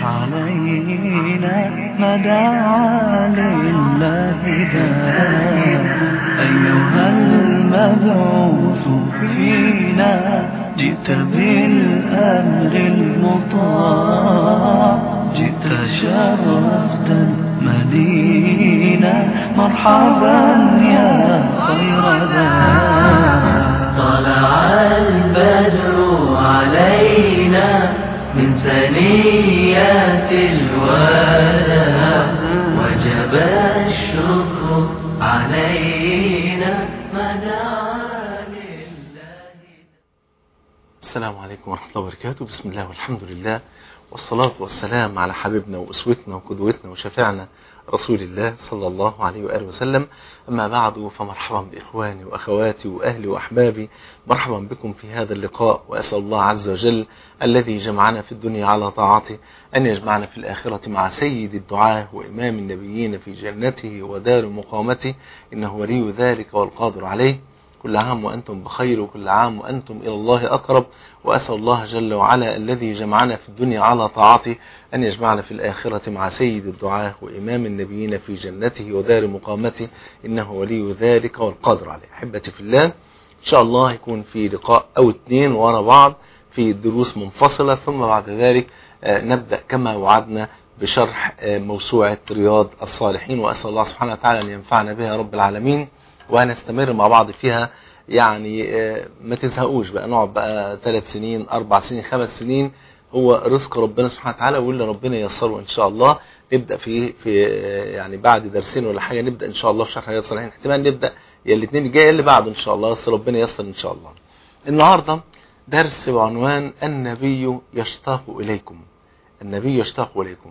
علينا مدعا لله دار أيها المبعوث فينا جئت بالأمر المطاع جئت شرفت المدينة مرحبا يا خير دار طلع البدر علينا من ثنيات الوداع وجب الشكر علينا مدعا لله السلام عليكم ورحمة الله وبركاته بسم الله والحمد لله والصلاة والسلام على حبيبنا وأسوتنا وقدوتنا وشفيعنا رسول الله صلى الله عليه وآله وسلم أما بعد فمرحبا بإخواني وأخواتي وأهلي وأحبابي مرحبا بكم في هذا اللقاء وأسأل الله عز وجل الذي جمعنا في الدنيا على طاعته أن يجمعنا في الآخرة مع سيد الدعاة وإمام النبيين في جنته ودار مقامته إنه ولي ذلك والقادر عليه كل عام وأنتم بخير وكل عام وأنتم إلى الله أقرب وأسأل الله جل وعلا الذي جمعنا في الدنيا على طاعته أن يجمعنا في الآخرة مع سيد الدعاة وإمام النبيين في جنته ودار مقامته إنه ولي ذلك والقادر عليه أحبتي في الله إن شاء الله يكون في لقاء أو اثنين ورا بعض في دروس منفصلة ثم بعد ذلك آه، نبدأ كما وعدنا بشرح آه، موسوعة رياض الصالحين وأسأل الله سبحانه وتعالى أن ينفعنا بها يا رب العالمين وهنستمر مع بعض فيها يعني آه، ما تزهقوش بقى نقعد بقى ثلاث سنين أربع سنين خمس سنين هو رزق ربنا سبحانه وتعالى واللي ربنا ييسره إن شاء الله نبدأ في في آه، يعني بعد درسين ولا حاجة نبدأ إن شاء الله في شرح رياض الصالحين احتمال نبدأ يا الاثنين الجاي يا اللي بعده إن شاء الله بس ربنا ييسر إن شاء الله النهاردة درس بعنوان النبي يشتاق إليكم النبي يشتاق إليكم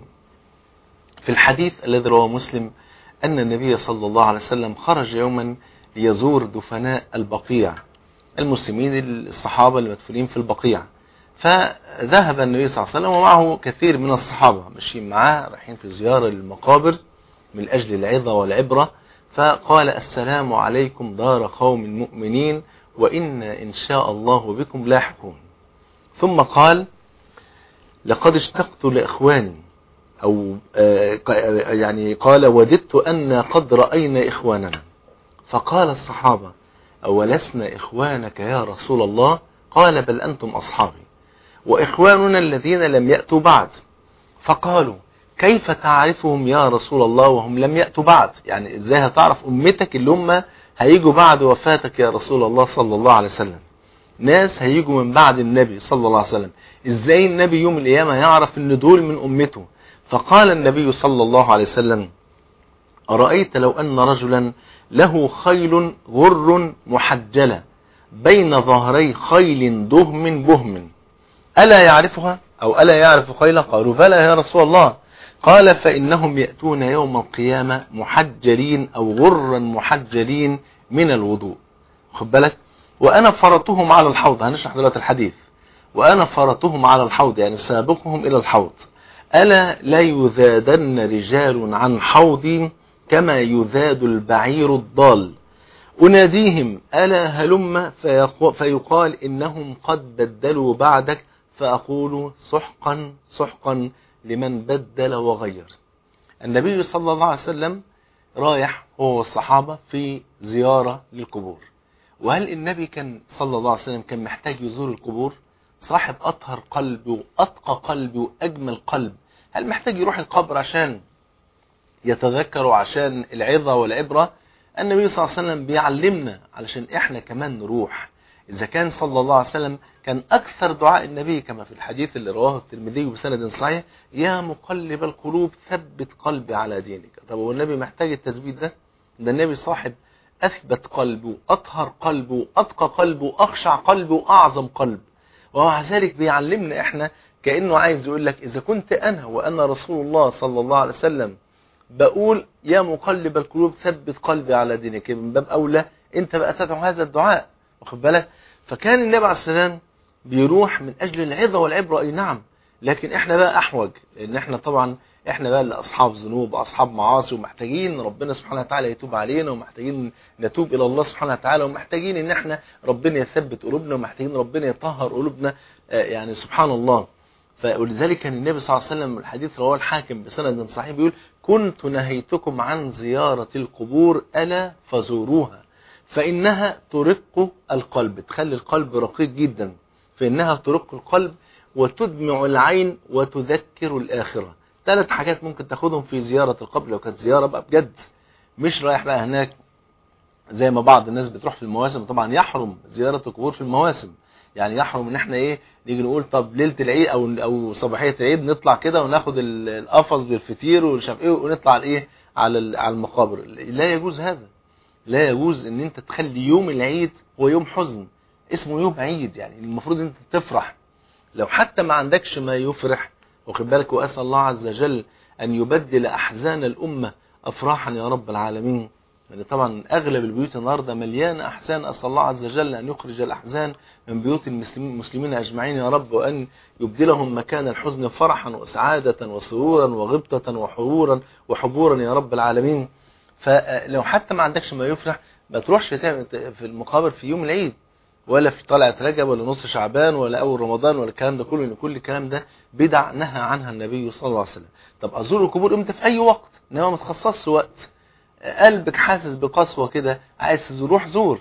في الحديث الذي رواه مسلم أن النبي صلى الله عليه وسلم خرج يوما ليزور دفناء البقيع المسلمين الصحابة المدفونين في البقيع فذهب النبي صلى الله عليه وسلم ومعه كثير من الصحابة ماشيين معاه رايحين في زيارة للمقابر من أجل العظة والعبرة فقال السلام عليكم دار قوم المؤمنين وإنا إن شاء الله بكم لاحقون ثم قال لقد اشتقت لإخواني أو آه، ق- يعني قال وددت أن قد رأينا إخواننا فقال الصحابة أولسنا إخوانك يا رسول الله قال بل أنتم أصحابي وإخواننا الذين لم يأتوا بعد فقالوا كيف تعرفهم يا رسول الله وهم لم يأتوا بعد يعني إزاي هتعرف أمتك اللي هم هيجوا بعد وفاتك يا رسول الله صلى الله عليه وسلم ناس هيجوا من بعد النبي صلى الله عليه وسلم ازاي النبي يوم القيامة يعرف ان دول من امته فقال النبي صلى الله عليه وسلم أرأيت لو أن رجلا له خيل غر محجلة بين ظهري خيل دهم بهم ألا يعرفها أو ألا يعرف خيلا قالوا بلى يا رسول الله قال فإنهم يأتون يوم القيامة محجلين أو غرا محجلين من الوضوء خد بالك وأنا فرطهم على الحوض هنشرح دلوقتي الحديث وأنا فرطهم على الحوض يعني سابقهم إلى الحوض ألا لا يذادن رجال عن حوضي كما يذاد البعير الضال أناديهم ألا هلم فيقو- فيقال إنهم قد بدلوا بعدك فأقول سحقا سحقا لمن بدل وغير النبي صلى الله عليه وسلم رايح هو والصحابة في زيارة للقبور وهل النبي كان صلى الله عليه وسلم كان محتاج يزور القبور صاحب أطهر قلب وأتقى قلب وأجمل قلب هل محتاج يروح القبر عشان يتذكر عشان العظة والعبرة النبي صلى الله عليه وسلم بيعلمنا علشان احنا كمان نروح إذا كان صلى الله عليه وسلم كان أكثر دعاء النبي كما في الحديث اللي رواه الترمذي بسند صحيح يا مقلب القلوب ثبت قلبي على دينك طب هو النبي محتاج التثبيت ده ده النبي صاحب أثبت قلبه أطهر قلبه أتقى قلبه أخشع قلبه أعظم قلب ومع ذلك بيعلمنا احنا كأنه عايز يقول لك إذا كنت أنا وأنا رسول الله صلى الله عليه وسلم بقول يا مقلب القلوب ثبت قلبي على دينك من باب أولى أنت بقى تدعو هذا الدعاء واخد بالك فكان النبي عليه السلام بيروح من أجل العظة والعبرة أي نعم لكن احنا بقى أحوج لأن احنا طبعا احنا بقى اللي أصحاب ذنوب أصحاب معاصي ومحتاجين ربنا سبحانه وتعالى يتوب علينا ومحتاجين نتوب إلى الله سبحانه وتعالى ومحتاجين إن احنا ربنا يثبت قلوبنا ومحتاجين ربنا يطهر قلوبنا آه، يعني سبحان الله فلذلك كان النبي صلى الله عليه وسلم الحديث رواه الحاكم بسند صحيح بيقول كنت نهيتكم عن زيارة القبور ألا فزوروها فإنها ترق القلب تخلي القلب رقيق جدا فإنها ترق القلب وتدمع العين وتذكر الآخرة ثلاث حاجات ممكن تاخدهم في زيارة القبر لو كانت زيارة بقى بجد مش رايح بقى هناك زي ما بعض الناس بتروح في المواسم طبعا يحرم زيارة القبور في المواسم يعني يحرم ان احنا ايه نيجي نقول طب ليله العيد او او صباحيه العيد نطلع كده وناخد ال- القفص بالفطير ومش عارف ايه ونطلع على ايه على ال- على المقابر لا يجوز هذا لا يجوز ان انت تخلي يوم العيد هو يوم حزن اسمه يوم عيد يعني المفروض انت تفرح لو حتى ما عندكش ما يفرح واخد بالك واسال الله عز وجل ان يبدل احزان الامه افراحا يا رب العالمين يعني طبعا اغلب البيوت النهارده مليانه احزان اسال الله عز وجل ان يخرج الاحزان من بيوت المسلمين المسلمين اجمعين يا رب وان يبدلهم مكان الحزن فرحا وسعاده وسرورا وغبطه وحرورا وحبورا يا رب العالمين فلو حتى ما عندكش ما يفرح ما تروحش تعمل في المقابر في يوم العيد ولا في طلعة رجب ولا نص شعبان ولا أول رمضان ولا الكلام ده كله إن كل الكلام ده بدع نهى عنها النبي صلى الله عليه وسلم طب أزور القبور إمتى في أي وقت إنما ما تخصصش وقت قلبك حاسس بقسوة كده عايز تزور روح زور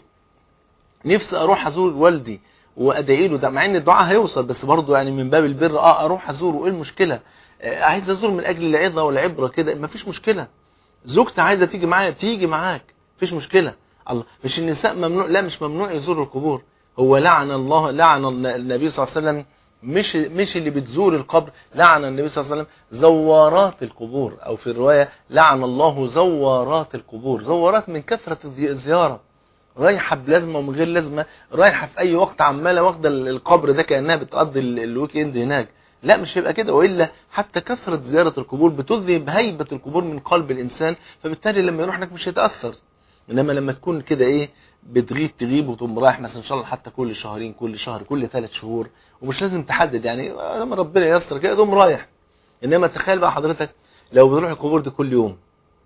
نفسي أروح أزور والدي وأدعي له ده مع إن الدعاء هيوصل بس برضه يعني من باب البر أه أروح أزوره إيه المشكلة آه، عايز أزور من أجل العظة والعبرة كده مفيش مشكلة زوجتي عايزة تيجي معايا تيجي معاك مفيش مشكلة الله مش النساء ممنوع لا مش ممنوع يزوروا القبور هو لعن الله لعن النبي صلى الله عليه وسلم مش مش اللي بتزور القبر لعن النبي صلى الله عليه وسلم زوارات القبور او في الروايه لعن الله زوارات القبور زوارات من كثره الزي- الزياره رايحه بلازمه ومن غير لازمه رايحه في اي وقت عماله واخده القبر ده كانها بتقضي ال- الويك اند هناك لا مش هيبقى كده والا حتى كثره زياره القبور بتذهب هيبه القبور من قلب الانسان فبالتالي لما يروح هناك مش هيتاثر انما لما تكون كده ايه بتغيب تغيب وتقوم رايح مثلا ان شاء الله حتى كل شهرين كل شهر كل ثلاث شهور ومش لازم تحدد يعني لما ربنا ييسر كده تقوم رايح انما تخيل بقى حضرتك لو بتروح القبور دي كل يوم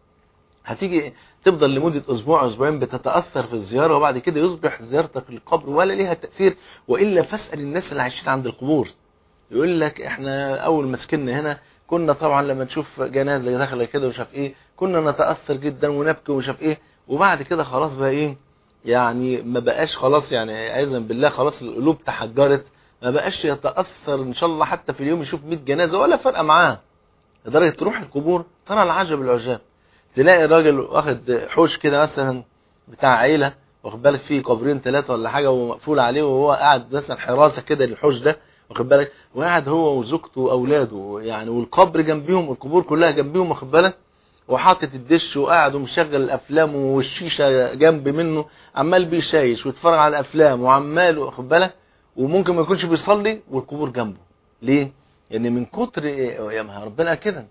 هتيجي تفضل لمدة أسبوع أسبوعين بتتأثر في الزيارة وبعد كده يصبح زيارتك للقبر ولا ليها تأثير وإلا فاسأل الناس اللي عايشين عند القبور يقول لك إحنا أول ما سكننا هنا كنا طبعا لما نشوف جنازة داخلة كده ومش عارف إيه كنا نتأثر جدا ونبكي ومش عارف إيه وبعد كده خلاص بقى إيه يعني ما بقاش خلاص يعني عايزا بالله خلاص القلوب تحجرت ما بقاش يتأثر إن شاء الله حتى في اليوم يشوف 100 جنازة ولا فرقة معاه لدرجة تروح القبور ترى العجب العجاب تلاقي راجل واخد حوش كده مثلا بتاع عيلة واخد بالك فيه قبرين ثلاثة ولا حاجة ومقفول عليه وهو قاعد مثلا حراسة كده للحوش ده واخد بالك وقاعد هو وزوجته واولاده يعني والقبر جنبيهم والقبور كلها جنبيهم واخد بالك وحاطط الدش وقاعد ومشغل الافلام والشيشه جنب منه عمال بيشايش ويتفرج على الافلام وعمال واخد بالك وممكن ما يكونش بيصلي والقبور جنبه ليه؟ لان من كتر يا ما ربنا قال كده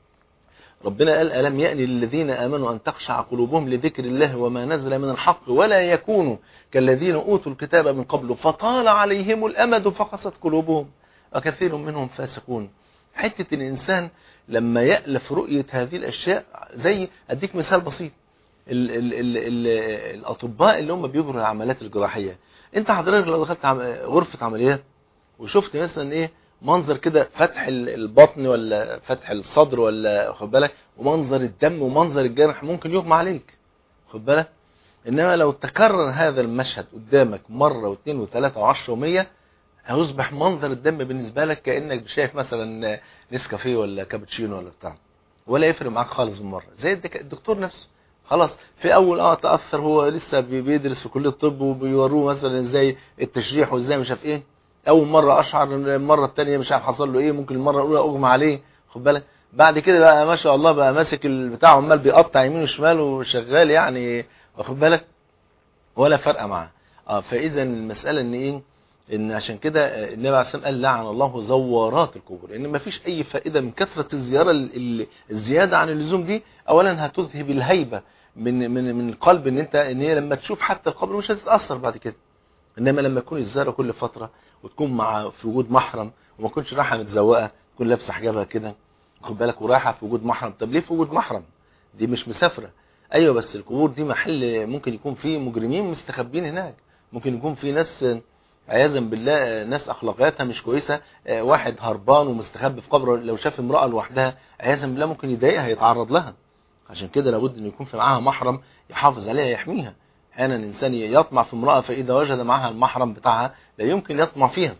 ربنا قال ألم يأن للذين آمنوا أن تخشع قلوبهم لذكر الله وما نزل من الحق ولا يكونوا كالذين أوتوا الكتاب من قبل فطال عليهم الأمد فقست قلوبهم وكثير منهم فاسقون حتة الإنسان لما يألف رؤية هذه الأشياء زي أديك مثال بسيط ال ال ال ال الأطباء اللي هم بيجروا العمليات الجراحية أنت حضرتك لو دخلت عم- غرفة عمليات وشفت مثلا إيه منظر كده فتح ال- البطن ولا فتح الصدر ولا خد بالك ومنظر الدم ومنظر الجرح ممكن يغمى عليك خد بالك انما لو تكرر هذا المشهد قدامك مره واثنين وثلاثه وعشرة ومية هيصبح منظر الدم بالنسبه لك كانك شايف مثلا نسكافيه ولا كابتشينو ولا بتاع ولا يفرق معاك خالص بالمره زي الدك- الدكتور نفسه خلاص في اول اه تاثر هو لسه بي- بيدرس في كليه الطب وبيوروه مثلا ازاي التشريح وازاي مش عارف ايه اول مره اشعر المره الثانيه مش عارف حصل له ايه ممكن المره الاولى اغمى عليه خد بالك بعد كده بقى ما شاء الله بقى ماسك البتاع عمال بيقطع يمين وشمال وشغال يعني واخد بالك ولا فرق معاه اه فاذا المساله ان ايه ان عشان كده آه، النبي عليه الصلاه والسلام قال لعن الله زوارات القبور لان ما فيش اي فائده من كثره الزياره ال- ال- الزياده عن اللزوم دي اولا هتذهب الهيبه من من من القلب ان انت ان هي لما تشوف حتى القبر مش هتتاثر بعد كده انما لما تكون الزياره كل فتره وتكون مع في وجود محرم وما تكونش رايحه متزوقه تكون لابسه حجابها كده خد بالك ورايحه في وجود محرم طب ليه في وجود محرم دي مش مسافره ايوه بس القبور دي محل ممكن يكون فيه مجرمين مستخبين هناك ممكن يكون في ناس عياذا بالله آه، ناس اخلاقياتها مش كويسه آه، واحد هربان ومستخبي في قبر لو شاف امراه لوحدها عياذا بالله ممكن يضايقها يتعرض لها عشان كده لابد ان يكون في معاها محرم يحافظ عليها يحميها احيانا الانسان يطمع في امراه فاذا وجد معها المحرم بتاعها لا يمكن يطمع فيها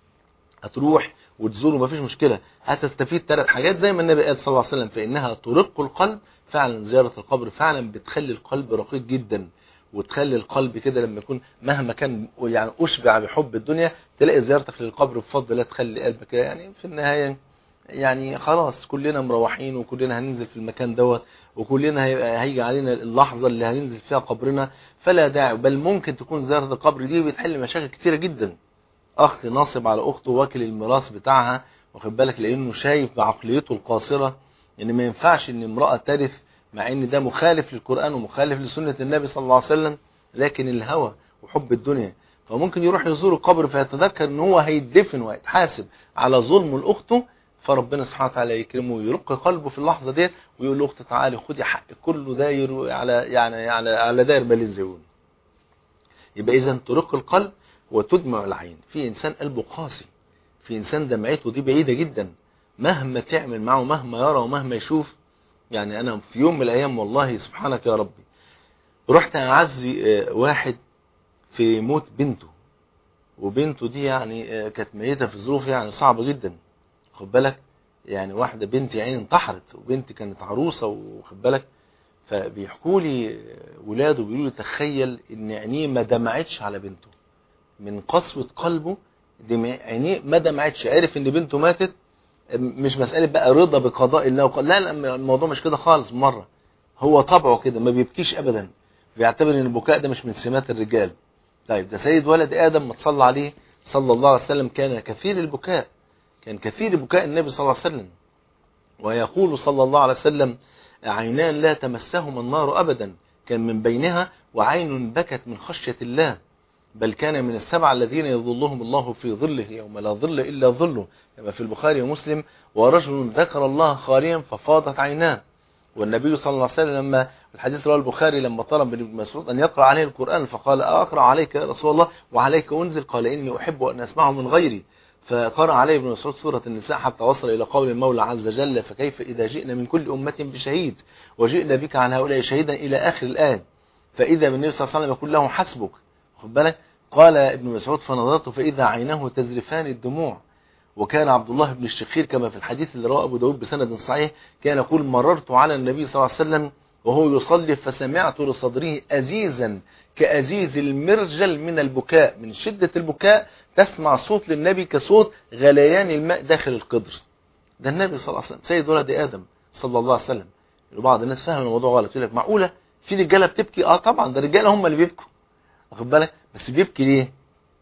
هتروح وتزور ومفيش مشكله هتستفيد ثلاث حاجات زي ما النبي قال صلى الله عليه وسلم فانها ترق القلب فعلا زياره القبر فعلا بتخلي القلب رقيق جدا وتخلي القلب كده لما يكون مهما كان يعني اشبع بحب الدنيا تلاقي زيارتك للقبر بفضل الله تخلي قلبك كده يعني في النهايه يعني خلاص كلنا مروحين وكلنا هننزل في المكان دوت وكلنا هيبقى- هيجي علينا اللحظه اللي هننزل فيها قبرنا فلا داعي بل ممكن تكون زياره القبر دي بتحل مشاكل كتيره جدا اخ ناصب على اخته واكل الميراث بتاعها واخد بالك لانه شايف بعقليته القاصره ان ما ينفعش ان امراه ترث مع ان ده مخالف للقران ومخالف لسنه النبي صلى الله عليه وسلم لكن الهوى وحب الدنيا فممكن يروح يزور القبر فيتذكر ان هو هيدفن ويتحاسب على ظلمه لاخته فربنا سبحانه وتعالى يكرمه ويرق قلبه في اللحظه ديت ويقول لاخته تعالي خدي حق كله داير على يعني على على داير بالين زيون يبقى اذا ترق القلب وتدمع العين في انسان قلبه قاسي في انسان دمعته دي بعيده جدا مهما تعمل معه مهما يرى ومهما يشوف يعني انا في يوم من الايام والله سبحانك يا ربي رحت اعزي آه، واحد في موت بنته وبنته دي يعني آه، كانت ميته في ظروف يعني صعبه جدا خد بالك يعني واحده بنتي يعني انتحرت وبنتي كانت عروسه وخد بالك فبيحكوا لي آه، ولاده بيقولوا لي تخيل ان عينيه ما دمعتش على بنته من قسوه قلبه دمع عينيه ما دمعتش عرف ان بنته ماتت مش مسألة بقى رضا بقضاء الله وق... لا لا الموضوع مش كده خالص مرة هو طبعه كده ما بيبكيش أبدا بيعتبر ان البكاء ده مش من سمات الرجال طيب ده سيد ولد آدم ما تصلى عليه صلى الله عليه وسلم كان كثير البكاء كان كثير بكاء النبي صلى الله عليه وسلم ويقول صلى الله عليه وسلم عينان لا تمسهما النار أبدا كان من بينها وعين بكت من خشية الله بل كان من السبع الذين يظلهم الله في ظله يوم لا ظل إلا ظله كما في البخاري ومسلم ورجل ذكر الله خاليا ففاضت عيناه والنبي صلى الله عليه وسلم لما الحديث رواه البخاري لما طلب من ابن مسعود أن يقرأ عليه القرآن فقال أقرأ عليك يا رسول الله وعليك أنزل قال إني أحب أن أسمعه من غيري فقرأ عليه ابن مسعود سورة النساء حتى وصل إلى قول المولى عز وجل فكيف إذا جئنا من كل أمة بشهيد وجئنا بك عن هؤلاء شهيدا إلى آخر الآية فإذا بالنبي صلى الله عليه وسلم يقول له حسبك خد بالك قال ابن مسعود فنظرت فإذا عيناه تزرفان الدموع وكان عبد الله بن الشخير كما في الحديث اللي رواه أبو داود بسند صحيح كان يقول مررت على النبي صلى الله عليه وسلم وهو يصلي فسمعت لصدره أزيزا كأزيز المرجل من البكاء من شدة البكاء تسمع صوت للنبي كصوت غليان الماء داخل القدر ده النبي صلى الله عليه وسلم سيد ولد آدم صلى الله عليه وسلم بعض الناس فهم الموضوع غلط يقول لك معقولة في رجالة بتبكي اه طبعا ده رجالة هم اللي بيبكوا واخد بالك بس بيبكي ليه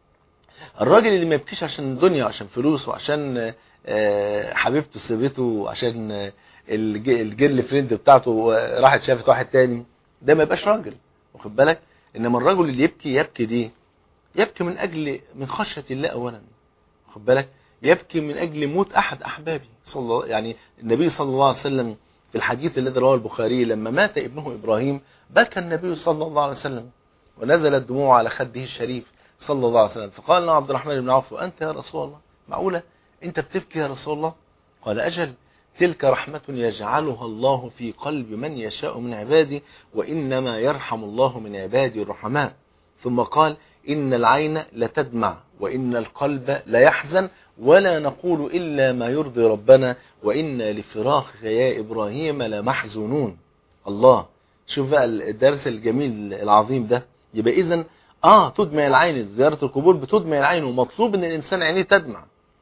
الراجل اللي ما يبكيش عشان الدنيا عشان فلوس وعشان آه، حبيبته سابته وعشان آه، الج- الجيرل فريند بتاعته آه، راحت شافت واحد تاني ده ما يبقاش راجل واخد بالك انما الرجل اللي يبكي يبكي ليه يبكي من اجل من خشيه الله اولا واخد بالك يبكي من اجل موت احد احبابي صلى الله يعني النبي صلى الله عليه وسلم في الحديث الذي رواه البخاري لما مات ابنه ابراهيم بكى النبي صلى الله عليه وسلم ونزلت دموع على خده الشريف صلى الله عليه وسلم فقال له عبد الرحمن بن عوف وانت يا رسول الله معقوله انت بتبكي يا رسول الله قال اجل تلك رحمة يجعلها الله في قلب من يشاء من عباده وإنما يرحم الله من عباده الرحماء ثم قال إن العين لتدمع وإن القلب ليحزن ولا نقول إلا ما يرضي ربنا وإنا لفراقك يا إبراهيم لمحزونون الله شوف بقى الدرس الجميل العظيم ده يبقى إذن آه تدمع العين زيارة القبور بتدمع العين ومطلوب إن الإنسان عينيه تدمع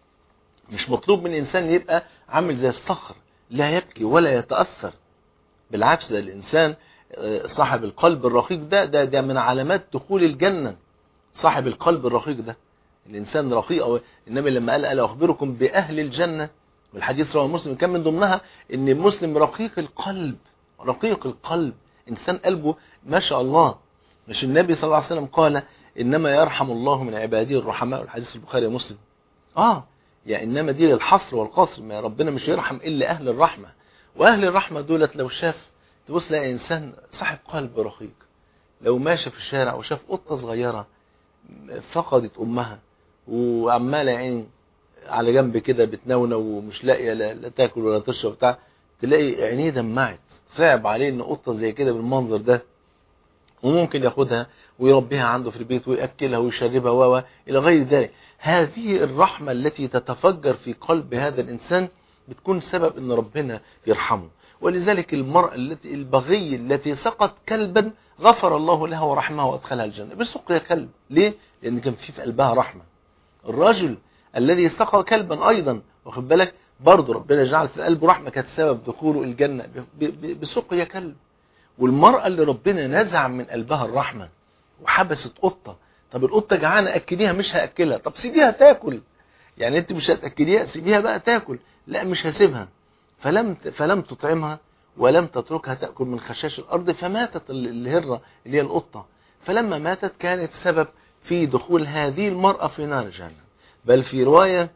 مش مطلوب من الإنسان يبقى عامل زي الصخر لا يبكي ولا يتأثر بالعكس ده الإنسان آه، صاحب القلب الرقيق ده ده, ده من علامات دخول الجنة صاحب القلب الرقيق ده الإنسان رقيق أو النبي لما قال ألا أخبركم بأهل الجنة والحديث رواه مسلم كان من ضمنها إن المسلم رقيق القلب رقيق القلب إنسان قلبه ما شاء الله مش النبي صلى الله عليه وسلم قال إنما يرحم الله من عباده الرحماء والحديث البخاري ومسلم آه يعني إنما دي للحصر والقصر ما ربنا مش يرحم إلا أهل الرحمة وأهل الرحمة دولت لو شاف تبص لقى إنسان صاحب قلب رقيق لو ماشي في الشارع وشاف قطة صغيرة فقدت أمها وعماله يعني على جنب كده بتنونة ومش لاقيه لا, لا تاكل ولا تشرب بتاع تلاقي عينيه دمعت صعب عليه ان قطه زي كده بالمنظر ده وممكن ياخدها ويربيها عنده في البيت ويأكلها ويشربها و إلى غير ذلك هذه الرحمة التي تتفجر في قلب هذا الإنسان بتكون سبب أن ربنا يرحمه ولذلك المرأة التي البغي التي سقط كلبا غفر الله لها ورحمها وأدخلها الجنة بسقيا كلب ليه؟ لأن كان في في قلبها رحمة الرجل الذي سقى كلبا أيضا واخد بالك برضه ربنا جعل في قلبه رحمة كانت سبب دخوله الجنة بسقيا كلب والمرأة اللي ربنا نزع من قلبها الرحمة وحبست قطة طب القطة جعانة أكليها مش هأكلها طب سيبيها تاكل يعني انت مش هتأكليها سيبيها بقى تاكل لا مش هسيبها فلم فلم تطعمها ولم تتركها تأكل من خشاش الأرض فماتت الهرة اللي هي القطة فلما ماتت كانت سبب في دخول هذه المرأة في نار جهنم بل في رواية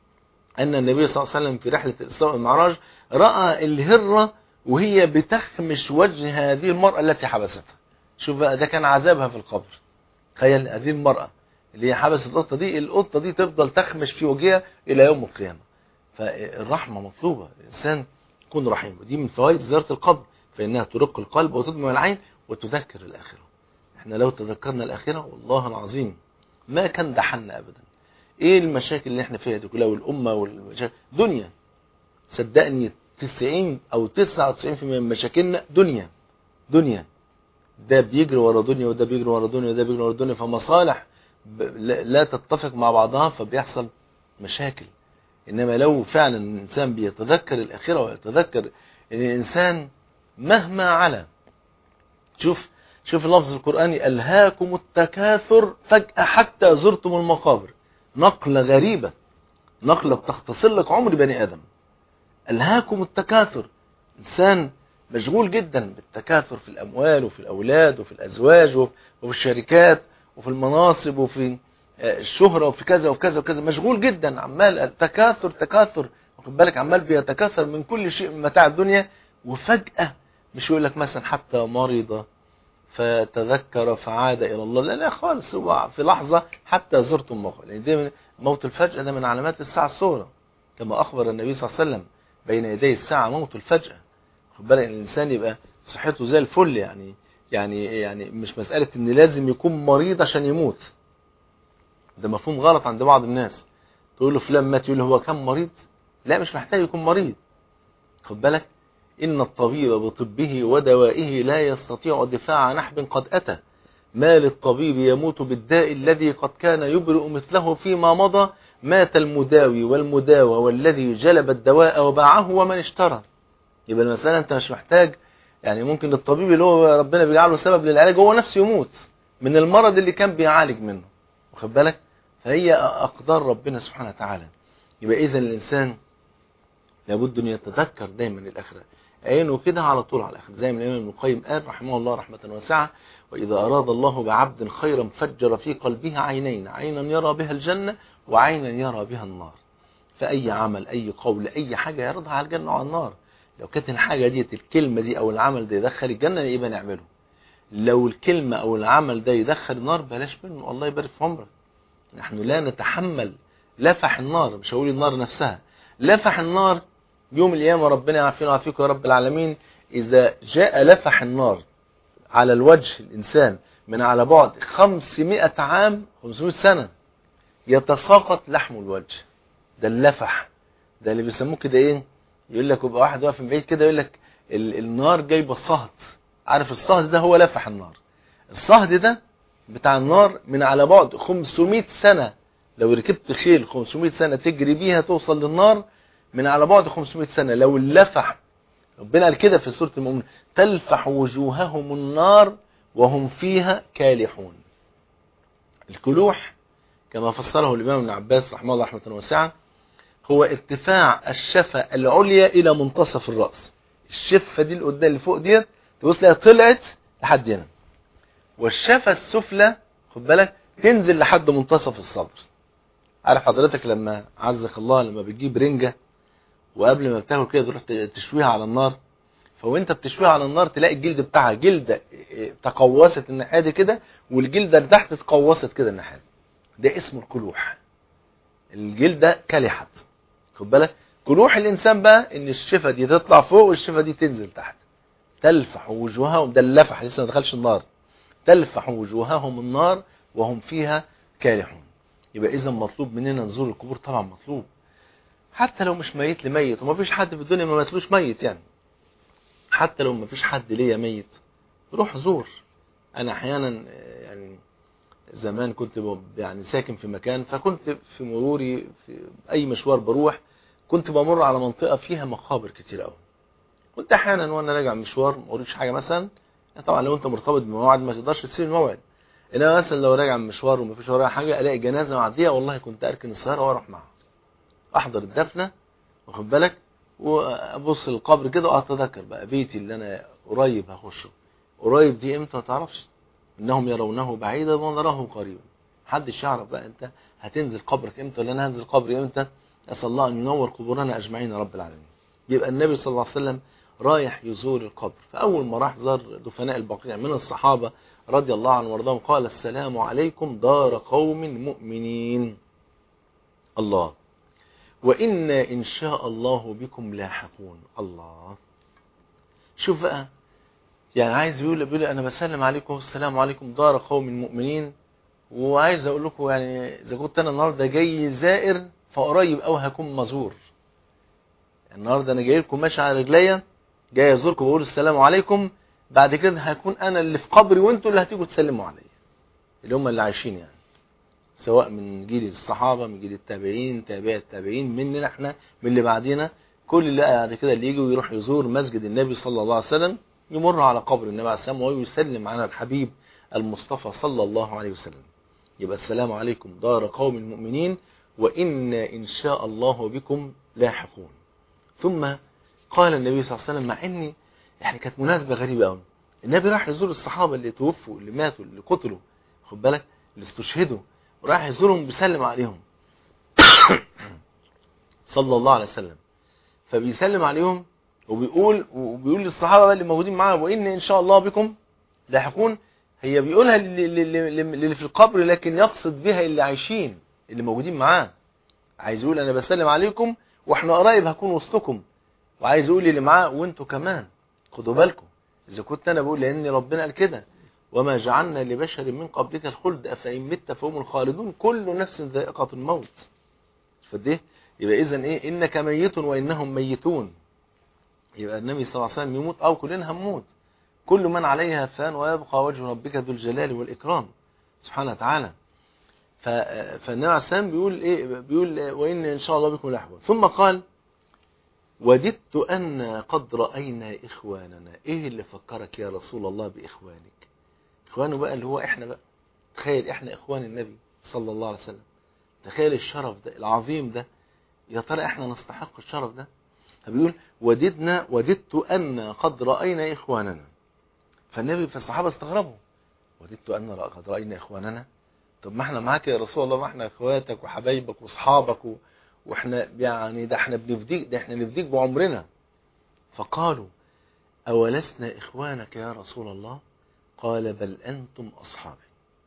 أن النبي صلى الله عليه وسلم في رحلة الإسراء والمعراج رأى الهرة وهي بتخمش وجه هذه المرأة التي حبستها شوف بقى ده كان عذابها في القبر تخيل هذه المرأة اللي هي حبست القطة دي القطة دي تفضل تخمش في وجهها إلى يوم القيامة فالرحمة مطلوبة الإنسان يكون رحيم ودي من فوائد زيارة القبر فإنها ترق القلب وتدمع العين وتذكر الآخرة احنا لو تذكرنا الآخرة والله العظيم ما كان دحلنا أبدا ايه المشاكل اللي احنا فيها دي كلها والأمة والمشاكل دنيا صدقني 90 او 99% من مشاكلنا دنيا دنيا ده بيجري ورا دنيا وده بيجري ورا دنيا وده بيجري ورا دنيا فمصالح لا تتفق مع بعضها فبيحصل مشاكل انما لو فعلا الانسان بيتذكر الاخره ويتذكر ان الانسان مهما على شوف شوف اللفظ القراني الهاكم التكاثر فجاه حتى زرتم المقابر نقله غريبه نقله بتختصر لك عمر بني ادم ألهاكم التكاثر إنسان مشغول جدا بالتكاثر في الأموال وفي الأولاد وفي الأزواج وفي الشركات وفي المناصب وفي الشهرة وفي كذا وفي كذا وكذا مشغول جدا عمال تكاثر تكاثر واخد بالك عمال بيتكاثر من كل شيء من متاع الدنيا وفجأة مش يقول لك مثلا حتى مرض فتذكر فعاد إلى الله لا لا خالص هو في لحظة حتى زرتم موت لأن يعني موت الفجأة ده من علامات الساعة الصغرى كما أخبر النبي صلى الله عليه وسلم بين يدي الساعة موت الفجأة خد بالك الإنسان يبقى صحته زي الفل يعني يعني يعني مش مسألة إن لازم يكون مريض عشان يموت ده مفهوم غلط عند بعض الناس تقول له فلان مات يقول له هو كان مريض لا مش محتاج يكون مريض خد بالك إن الطبيب بطبه ودوائه لا يستطيع دفاع نحب قد أتى ما للطبيب يموت بالداء الذي قد كان يبرئ مثله فيما مضى مات المداوي والمداوى والذي جلب الدواء وباعه ومن اشترى يبقى المسألة انت مش محتاج يعني ممكن الطبيب اللي هو ربنا بيجعله سبب للعلاج هو نفسه يموت من المرض اللي كان بيعالج منه واخد بالك فهي أقدار ربنا سبحانه وتعالى يبقى إذا الإنسان لابد أن يتذكر دايما الآخرة عينه كده على طول على الآخرة زي ما الإمام ابن القيم قال رحمه الله رحمة واسعة وإذا أراد الله بعبد خيرا فجر في قلبه عينين عينا يرى بها الجنة وعينا يرى بها النار فأي عمل أي قول أي حاجة يرضها على الجنة وعلى النار لو كانت الحاجة دي الكلمة دي أو العمل ده يدخل الجنة يبقى نعمله لو الكلمة أو العمل ده يدخل النار بلاش منه الله يبارك في عمرك نحن لا نتحمل لفح النار مش هقول النار نفسها لفح النار يوم القيامة ربنا يعافينا ويعافيكم يا رب العالمين إذا جاء لفح النار على الوجه الإنسان من على بعد 500 عام 500 سنة يتساقط لحم الوجه ده اللفح ده اللي بيسموه كده ايه يقول لك يبقى واحد واقف من بعيد كده يقول لك النار جايبه صهد عارف الصهد ده هو لفح النار الصهد ده بتاع النار من على بعد 500 سنة لو ركبت خيل 500 سنة تجري بيها توصل للنار من على بعد 500 سنة لو اللفح ربنا قال كده في سورة المؤمن تلفح وجوههم النار وهم فيها كالحون الكلوح كما فسره الإمام ابن عباس رحمه الله رحمة واسعة هو ارتفاع الشفة العليا إلى منتصف الرأس الشفة دي اللي قدام اللي فوق ديت تبص لها طلعت لحد هنا والشفة السفلى خد بالك تنزل لحد منتصف الصدر عارف حضرتك لما عزك الله لما بتجيب رنجة وقبل ما بتاكل كده تروح تشويها على النار فوانت بتشويها على النار تلاقي الجلد بتاعها جلدة تقوست الناحية دي كده والجلدة اللي تحت تقوست كده الناحية ده اسمه الكلوح الجلده كلحت خد بالك جروح الانسان بقى ان الشفه دي تطلع فوق والشفه دي تنزل تحت تلفح وجوههم ده اللفح لسه ما دخلش النار تلفح وجوههم النار وهم فيها كالحون يبقى اذا مطلوب مننا نزور القبور طبعا مطلوب حتى لو مش ميت لميت وما فيش حد في الدنيا ما ماتلوش ميت يعني حتى لو ما فيش حد ليا ميت روح زور انا احيانا آه، يعني زمان كنت ب- يعني ساكن في مكان فكنت في مروري في اي مشوار بروح كنت بمر على منطقه فيها مقابر كتير قوي كنت احيانا وانا راجع مشوار ما قريتش حاجه مثلا طبعا لو انت مرتبط بموعد ما تقدرش تسيب الموعد انما مثلا لو راجع من مشوار وما فيش ورايا حاجه الاقي جنازه معديه والله كنت اركن السياره واروح معاها احضر الدفنه واخد بالك وابص للقبر كده واتذكر بقى بيتي اللي انا قريب هخشه قريب دي امتى ما تعرفش انهم يرونه بعيدا ونراه قريبا محدش يعرف بقى انت هتنزل قبرك امتى ولا انا هنزل قبري امتى اسال الله ان ينور قبورنا اجمعين يا رب العالمين يبقى النبي صلى الله عليه وسلم رايح يزور القبر فاول ما راح زار دفناء البقيع من الصحابه رضي الله عنهم وارضاهم قال السلام عليكم دار قوم مؤمنين الله وإنا إن شاء الله بكم لاحقون الله شوف بقى يعني عايز يقول بيقول أنا بسلم عليكم السلام عليكم دار قوم مؤمنين وعايز أقول لكم يعني إذا كنت أنا النهاردة جاي زائر فقريب أو هكون مزور النهاردة أنا جاي لكم ماشي على رجليا جاي أزوركم وأقول السلام عليكم بعد كده هكون أنا اللي في قبري وأنتوا اللي هتيجوا تسلموا عليا اللي هم اللي عايشين يعني سواء من جيل الصحابة من جيل التابعين تابع التابعين مننا احنا من اللي بعدينا كل اللي بعد كده اللي يجي ويروح يزور مسجد النبي صلى الله عليه وسلم يمر على قبر النبي عليه السلام ويسلم على الحبيب المصطفى صلى الله عليه وسلم يبقى السلام عليكم دار قوم المؤمنين وإنا إن شاء الله بكم لاحقون ثم قال النبي صلى الله عليه وسلم مع ان يعني كانت مناسبة غريبة قوي النبي راح يزور الصحابة اللي توفوا اللي ماتوا اللي قتلوا خد بالك اللي استشهدوا وراح يزورهم بيسلم عليهم صلى الله عليه وسلم فبيسلم عليهم وبيقول وبيقول للصحابه بقى اللي موجودين معاه وان ان شاء الله بكم لاحقون هي بيقولها للي, للي, للي في القبر لكن يقصد بها اللي عايشين اللي موجودين معاه عايز يقول انا بسلم عليكم واحنا قريب هكون وسطكم وعايز يقول اللي معاه وانتوا كمان خدوا بالكم اذا كنت انا بقول لان ربنا قال كده وما جعلنا لبشر من قبلك الخلد أفإن مت فهم الخالدون كل نفس ذائقة الموت فده يبقى إذن إيه إنك ميت وإنهم ميتون يبقى النبي صلى الله عليه وسلم يموت أو كلنا هنموت كل من عليها فان ويبقى وجه ربك ذو الجلال والإكرام سبحانه وتعالى ف- فالنبي عليه السلام بيقول إيه بيقول وإن إن شاء الله بكم لاحقون ثم قال وددت أن قد رأينا إخواننا إيه اللي فكرك يا رسول الله بإخوانك اخوانه بقى اللي هو احنا بقى تخيل احنا اخوان النبي صلى الله عليه وسلم تخيل الشرف ده العظيم ده يا ترى احنا نستحق الشرف ده فبيقول وددنا وددت ان قد راينا اخواننا فالنبي فالصحابه استغربوا وددت ان قد راينا اخواننا طب ما احنا معاك يا رسول الله ما احنا اخواتك وحبايبك واصحابك و... واحنا يعني ده احنا بنفديك ده احنا نفديك بعمرنا فقالوا اولسنا اخوانك يا رسول الله قال بل أنتم أصحابي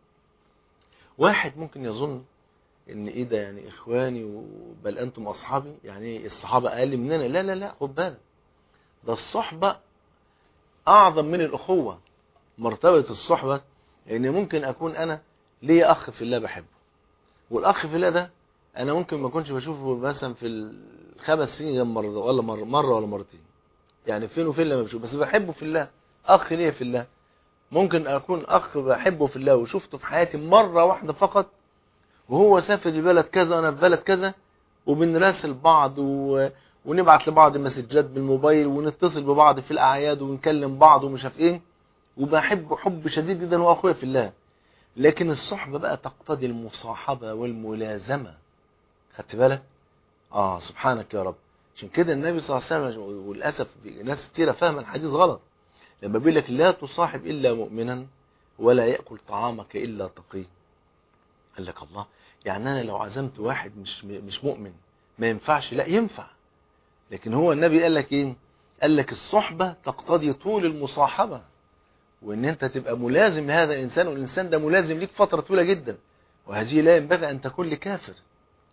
واحد ممكن يظن ان ايه ده يعني اخواني بل انتم اصحابي يعني الصحابه اقل مننا لا لا لا خد بالك ده الصحبه اعظم من الاخوه مرتبه الصحبه ان ممكن اكون انا ليا اخ في الله بحبه والاخ في الله ده انا ممكن ما اكونش بشوفه مثلا في الخمس سنين مره ولا مره مره ولا مرتين يعني فين وفين لما بشوفه بس بحبه في الله اخ ليا في الله ممكن اكون اخ بحبه في الله وشفته في حياتي مره واحده فقط وهو سافر لبلد كذا وانا في بلد كذا وبنراسل بعض و... ونبعت لبعض مسجات بالموبايل ونتصل ببعض في الاعياد ونكلم بعض ومش عارف ايه وبحبه حب شديد جدا واخويا في الله لكن الصحبه بقى تقتضي المصاحبه والملازمه خدت بالك اه سبحانك يا رب عشان كده النبي صلى الله عليه وسلم وللاسف ناس كتيره فاهمه الحديث غلط لما بيقول لك لا تصاحب الا مؤمنا ولا ياكل طعامك الا تقي قال لك الله يعني انا لو عزمت واحد مش مش مؤمن ما ينفعش لا ينفع لكن هو النبي قال لك ايه قال لك الصحبه تقتضي طول المصاحبه وان انت تبقى ملازم لهذا الانسان والانسان ده ملازم ليك فتره طويله جدا وهذه لا ينبغي ان تكون لكافر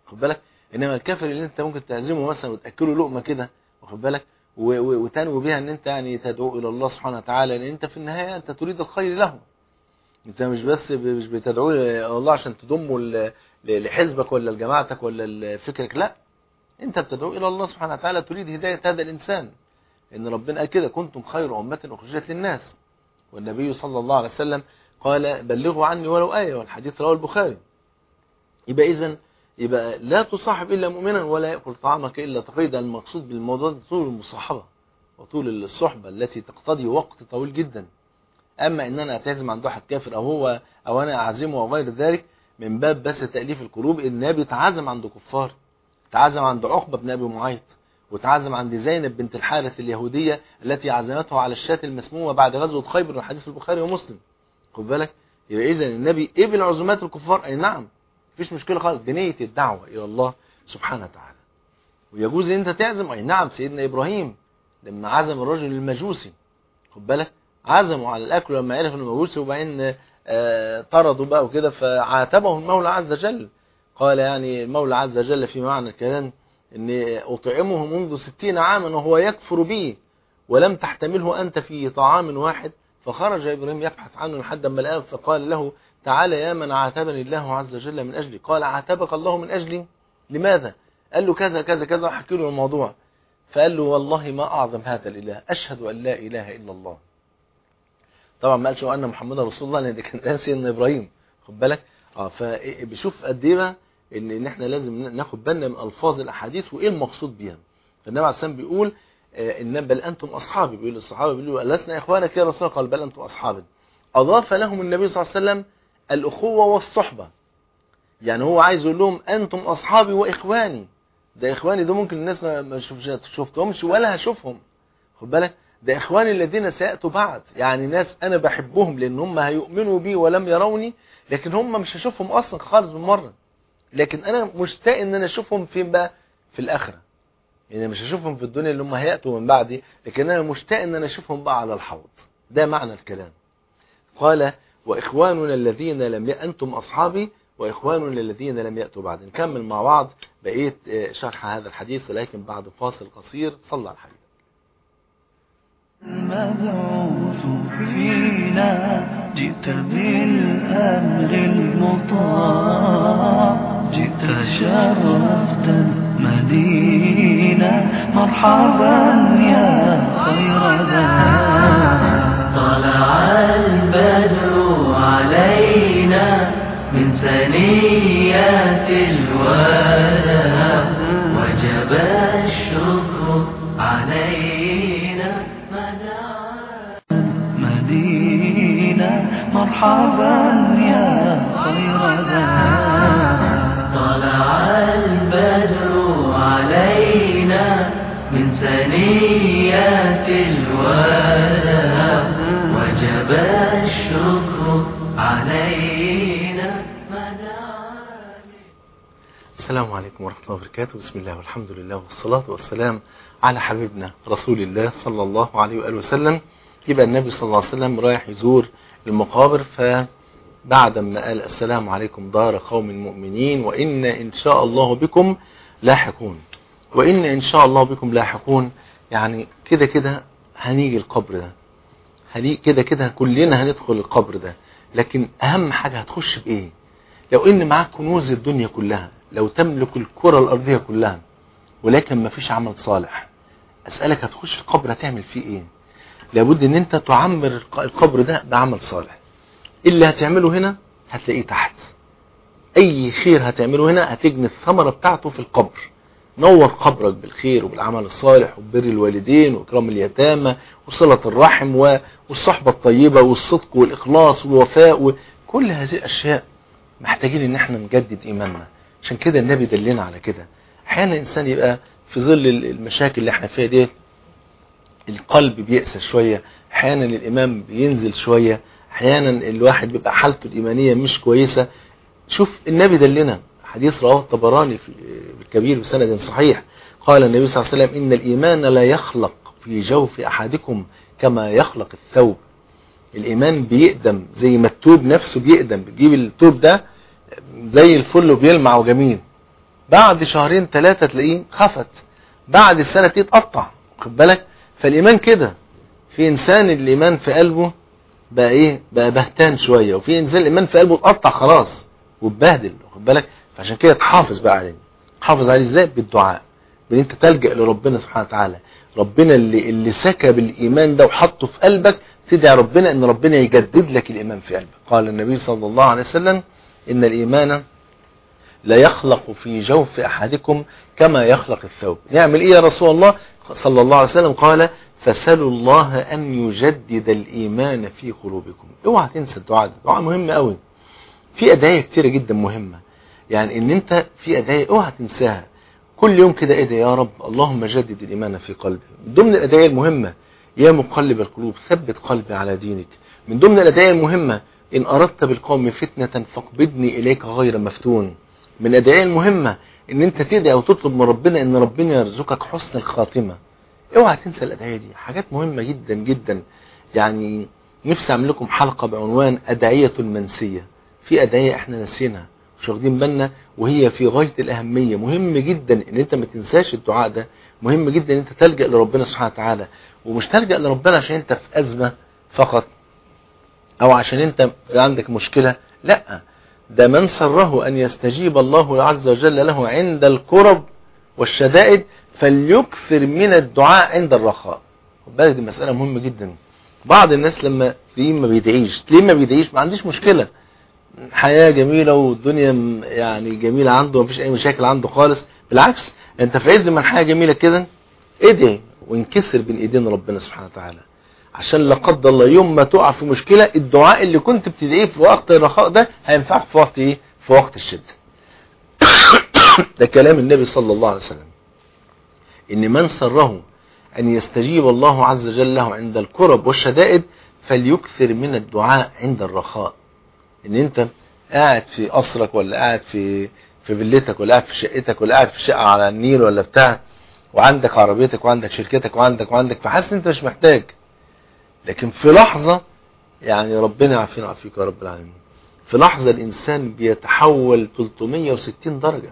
خد بالك انما الكافر اللي انت ممكن تعزمه مثلا وتاكله لقمه كده واخد بالك و- و- وتنوي بها ان انت يعني تدعو الى الله سبحانه وتعالى لان انت في النهايه انت تريد الخير له انت مش بس ب- مش بتدعوه الى الله عشان تضمه ل- ل- لحزبك ولا لجماعتك ولا لفكرك لا انت بتدعو الى الله سبحانه وتعالى تريد هدايه هذا الانسان ان ربنا قال كده كنتم خير امه اخرجت للناس والنبي صلى الله عليه وسلم قال بلغوا عني ولو ايه والحديث رواه البخاري يبقى اذا يبقى لا تصاحب الا مؤمنا ولا ياكل طعامك الا تقي ده المقصود بالموضوع ده طول المصاحبه وطول الصحبه التي تقتضي وقت طويل جدا اما ان انا اتعزم عند واحد كافر او هو او انا اعزمه او غير ذلك من باب بس تاليف القلوب النبي اتعزم عند كفار اتعزم عند عقبه بن ابي معيط وتعزم عند زينب بنت الحارث اليهوديه التي عزمته على الشاة المسمومه بعد غزوه خيبر والحديث في البخاري ومسلم خد بالك يبقى اذا النبي قبل عزومات الكفار اي نعم مفيش مشكله خالص بنيه الدعوه الى الله سبحانه وتعالى ويجوز ان انت تعزم اي نعم سيدنا ابراهيم لما عزم الرجل المجوسي خد بالك عزموا على الاكل لما عرف انه مجوسي وبعدين آه، طردوا بقى وكده فعاتبه المولى عز وجل قال يعني المولى عز وجل في معنى الكلام اني اطعمه منذ ستين عاما وهو يكفر بي ولم تحتمله انت في طعام واحد فخرج ابراهيم يبحث عنه لحد ما لقاه فقال له تعالى يا من عاتبني الله عز وجل من اجلي قال عاتبك الله من اجلي لماذا قال له كذا كذا كذا حكي له الموضوع فقال له والله ما اعظم هذا الاله اشهد ان لا اله الا الله طبعا ما قالش ان محمد رسول الله لان ده كان قال سيدنا ابراهيم خد بالك اه فبشوف قد ايه بقى ان ان احنا لازم ناخد بالنا من الفاظ الاحاديث وايه المقصود بيها فالنبي عليه الصلاه والسلام بيقول آه، ان بل انتم اصحابي بيقول للصحابه بيقولوا لسنا اخوانك يا رسول الله قال بل انتم اصحابي اضاف لهم النبي صلى الله عليه وسلم الاخوه والصحبه يعني هو عايز يقول لهم انتم اصحابي واخواني ده اخواني ده ممكن الناس ما ما شوف- شفتهمش ولا هشوفهم خد بالك ده اخواني الذين سياتوا بعد يعني ناس انا بحبهم لان هم هيؤمنوا بي ولم يروني لكن هم مش هشوفهم اصلا خالص بالمره لكن انا مشتاق ان انا اشوفهم فين بقى في الاخره يعني مش هشوفهم في الدنيا اللي هم هياتوا من بعدي لكن انا مشتاق ان انا اشوفهم بقى على الحوض ده معنى الكلام قال واخواننا الذين لم ي... انتم اصحابي واخواننا الذين لم ياتوا بعد نكمل مع بعض بقيه آه، شرح هذا الحديث ولكن بعد فاصل قصير صلى على الحبيب المبعوث فينا جئت بالأمر المطاع جئت شرفت المدينة مرحبا يا خير ذا طلع البدر علينا من ثنيات الوداع وجب الشكر علينا مدعا مدينة مرحبا يا خير ذا طلع البدر علينا من ثنيات الوداع وجب الشكر علينا مدعا السلام عليكم ورحمة الله وبركاته بسم الله والحمد لله والصلاة والسلام على حبيبنا رسول الله صلى الله عليه وآله وسلم يبقى النبي صلى الله عليه وسلم رايح يزور المقابر فبعد ما قال السلام عليكم دار قوم مؤمنين وإن إن شاء الله بكم لاحقون وإن إن شاء الله بكم لاحقون يعني كده كده هنيجي القبر ده هنيجي كده كده كلنا هندخل القبر ده لكن أهم حاجة هتخش بإيه لو ان معاك كنوز الدنيا كلها لو تملك الكرة الارضية كلها ولكن ما فيش عمل صالح اسألك هتخش القبر هتعمل فيه ايه لابد ان انت تعمر الق- القبر ده بعمل صالح اللي هتعمله هنا هتلاقيه تحت اي خير هتعمله هنا هتجني الثمرة بتاعته في القبر نور قبرك بالخير وبالعمل الصالح وبر الوالدين واكرام اليتامى وصلة الرحم و- والصحبة الطيبة والصدق والاخلاص والوفاء وكل هذه الاشياء محتاجين ان احنا نجدد ايماننا عشان كده النبي دلنا على كده احيانا الانسان يبقى في ظل المشاكل اللي احنا فيها ديت القلب بيأسى شوية احيانا الامام بينزل شوية احيانا الواحد بيبقى حالته الايمانية مش كويسة شوف النبي دلنا حديث رواه الطبراني في الكبير بسند صحيح قال النبي صلى الله عليه وسلم ان الايمان لا يخلق في جوف احدكم كما يخلق الثوب الايمان بيقدم زي ما التوب نفسه بيقدم بتجيب التوب ده زي الفل وبيلمع وجميل بعد شهرين ثلاثة تلاقيه خفت بعد سنة تتقطع خد بالك فالإيمان كده في إنسان الإيمان في قلبه بقى إيه بقى بهتان شوية وفي إنسان الإيمان في قلبه اتقطع خلاص واتبهدل خد بالك فعشان كده تحافظ بقى عليه تحافظ عليه إزاي بالدعاء بان انت تلجأ لربنا سبحانه وتعالى ربنا اللي اللي سكب الايمان ده وحطه في قلبك تدعي ربنا ان ربنا يجدد لك الايمان في قلبك قال النبي صلى الله عليه وسلم ان الايمان لا يخلق في جوف احدكم كما يخلق الثوب يعمل ايه يا رسول الله صلى الله عليه وسلم قال فسلوا الله ان يجدد الايمان في قلوبكم اوعى تنسى الدعاء ده دعاء مهم قوي في ادعيه كتيره جدا مهمه يعني ان انت في ادعيه اوعى تنساها كل يوم كده ادعي يا رب اللهم جدد الايمان في قلبي من ضمن الادعيه المهمه يا مقلب القلوب ثبت قلبي على دينك من ضمن الادعيه المهمه ان اردت بالقوم فتنه فاقبضني اليك غير مفتون من الادعيه المهمه ان انت تدعي وتطلب من ربنا ان ربنا يرزقك حسن الخاتمه اوعى تنسى الادعيه دي حاجات مهمه جدا جدا يعني نفسي اعمل لكم حلقه بعنوان ادعيه المنسيه في ادعيه احنا نسيناها مش واخدين بالنا وهي في غايه الاهميه مهم جدا ان انت ما تنساش الدعاء ده مهم جدا ان انت تلجا لربنا سبحانه وتعالى ومش تلجا لربنا عشان انت في ازمه فقط او عشان انت عندك مشكله لا ده من سره ان يستجيب الله عز وجل له عند الكرب والشدائد فليكثر من الدعاء عند الرخاء خد بالك دي مساله مهمه جدا بعض الناس لما تلاقيه ما بيدعيش ليه ما بيدعيش ما عنديش مشكله حياة جميلة والدنيا م- يعني جميلة عنده مفيش أي مشاكل عنده خالص بالعكس أنت في عز ما الحياة جميلة كده ادعي وانكسر بين إيدين ربنا سبحانه وتعالى عشان لا قدر الله يوم ما تقع في مشكلة الدعاء اللي كنت بتدعيه في وقت الرخاء ده هينفعك في وقت إيه؟ في وقت الشدة ده كلام النبي صلى الله عليه وسلم إن من سره أن يستجيب الله عز وجل له عند الكرب والشدائد فليكثر من الدعاء عند الرخاء ان انت قاعد في قصرك ولا قاعد في في فيلتك ولا قاعد في شقتك ولا قاعد في شقه على النيل ولا بتاع وعندك عربيتك وعندك شركتك وعندك وعندك فحاسس انت مش محتاج لكن في لحظه يعني ربنا يعافينا ويعافيك يا رب العالمين في لحظه الانسان بيتحول 360 درجه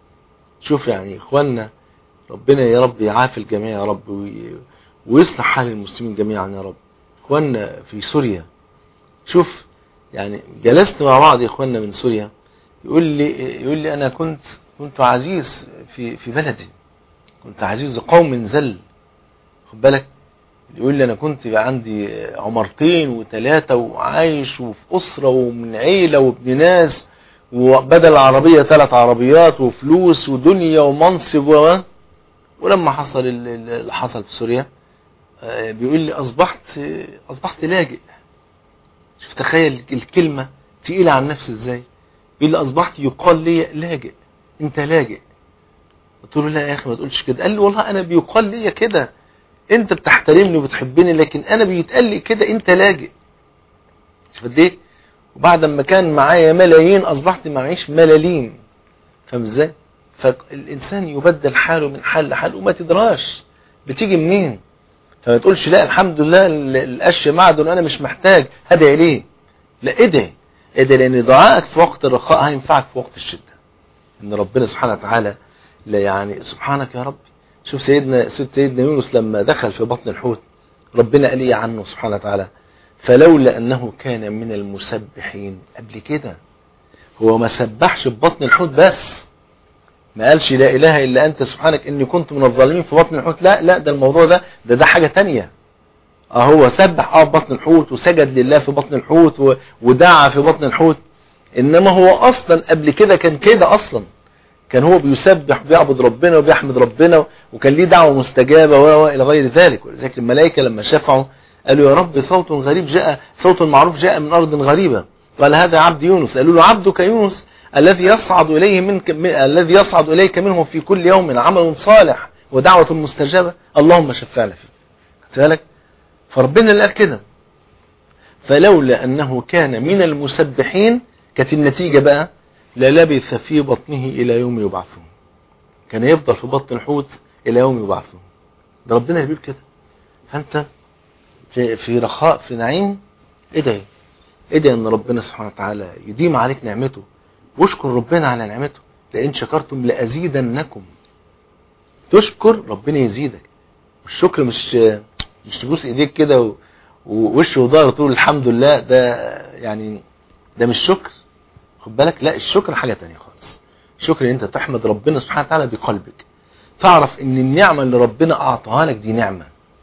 شوف يعني اخواننا ربنا يا رب يعافي الجميع يا رب وي- ويصلح حال المسلمين جميعا يا رب اخواننا في سوريا شوف يعني جلست مع بعض اخواننا من سوريا يقول لي يقول لي انا كنت كنت عزيز في في بلدي كنت عزيز قوم ذل خد بالك يقول لي انا كنت بقى عندي عمرتين وثلاثه وعايش وفي اسره ومن عيله وابن ناس وبدل العربيه ثلاث عربيات وفلوس ودنيا ومنصب و ولما حصل ال- ال- اللي حصل في سوريا آه، بيقول لي اصبحت اصبحت لاجئ شوف تخيل الكلمة تقيلة عن نفسي ازاي يقول لي اصبحت يقال لي لاجئ انت لاجئ قلت له لا يا اخي ما تقولش كده قال لي والله انا بيقال لي كده انت بتحترمني وبتحبني لكن انا بيتقال لي كده انت لاجئ شوف قد ايه وبعد ما كان معايا ملايين اصبحت معيش ملاليم فاهم ازاي فالانسان يبدل حاله من حال لحال وما تدراش بتيجي منين فما تقولش لا الحمد لله ال- القش معدن انا مش محتاج هدعي ليه لا ادعي ادعي لان دعائك في وقت الرخاء هينفعك في وقت الشده ان ربنا سبحانه وتعالى لا يعني سبحانك يا رب شوف سيدنا سيدنا يونس لما دخل في بطن الحوت ربنا قال ايه عنه سبحانه وتعالى فلولا انه كان من المسبحين قبل كده هو ما سبحش في بطن الحوت بس ما قالش لا اله الا انت سبحانك اني كنت من الظالمين في بطن الحوت لا لا ده الموضوع ده ده ده حاجه تانية اه هو سبح اه في بطن الحوت وسجد لله في بطن الحوت و- ودعا في بطن الحوت انما هو اصلا قبل كده كان كده اصلا كان هو بيسبح وبيعبد ربنا وبيحمد ربنا وكان ليه دعوه مستجابه و- والى غير ذلك ولذلك الملائكه لما شفعوا قالوا يا رب صوت غريب جاء صوت معروف جاء من ارض غريبه قال هذا عبد يونس قالوا له عبدك يونس الذي يصعد اليه منك م- الذي يصعد اليك منه في كل يوم عمل صالح ودعوه مستجابه اللهم شفعنا فيه خدت بالك فربنا اللي قال كده فلولا انه كان من المسبحين كانت النتيجه بقى للبث في بطنه الى يوم يبعثون كان يفضل في بطن الحوت الى يوم يبعثون ده ربنا اللي بيقول كده فانت في, في رخاء في نعيم ادعي ادعي ان ربنا سبحانه وتعالى يديم عليك نعمته واشكر ربنا على نعمته لئن شكرتم لأزيدنكم تشكر ربنا يزيدك الشكر مش مش تبوس ايديك كده و- ووش وظهر تقول الحمد لله ده يعني ده مش شكر خد بالك لا الشكر حاجة تانية خالص الشكر ان انت تحمد ربنا سبحانه وتعالى بقلبك تعرف ان النعمة اللي ربنا اعطاها لك دي نعمة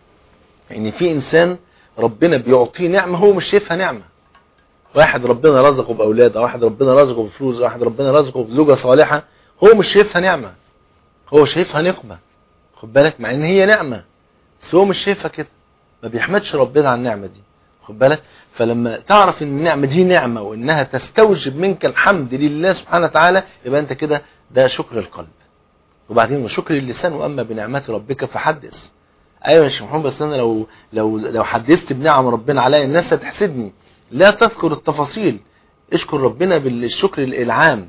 ان في انسان ربنا بيعطيه نعمة هو مش شايفها نعمة واحد ربنا رزقه باولاد واحد ربنا رزقه بفلوس واحد ربنا رزقه بزوجة صالحة هو مش شايفها نعمة هو شايفها نقمة خد بالك مع ان هي نعمة بس هو مش شايفها كده ما بيحمدش ربنا على النعمة دي خد بالك فلما تعرف ان النعمة دي نعمة وانها تستوجب منك الحمد لله سبحانه وتعالى يبقى انت كده ده شكر القلب وبعدين وشكر اللسان واما بنعمات ربك فحدث ايوه يا شيخ محمد بس انا لو لو لو حدثت بنعم ربنا عليا الناس هتحسدني لا تذكر التفاصيل اشكر ربنا بالشكر العام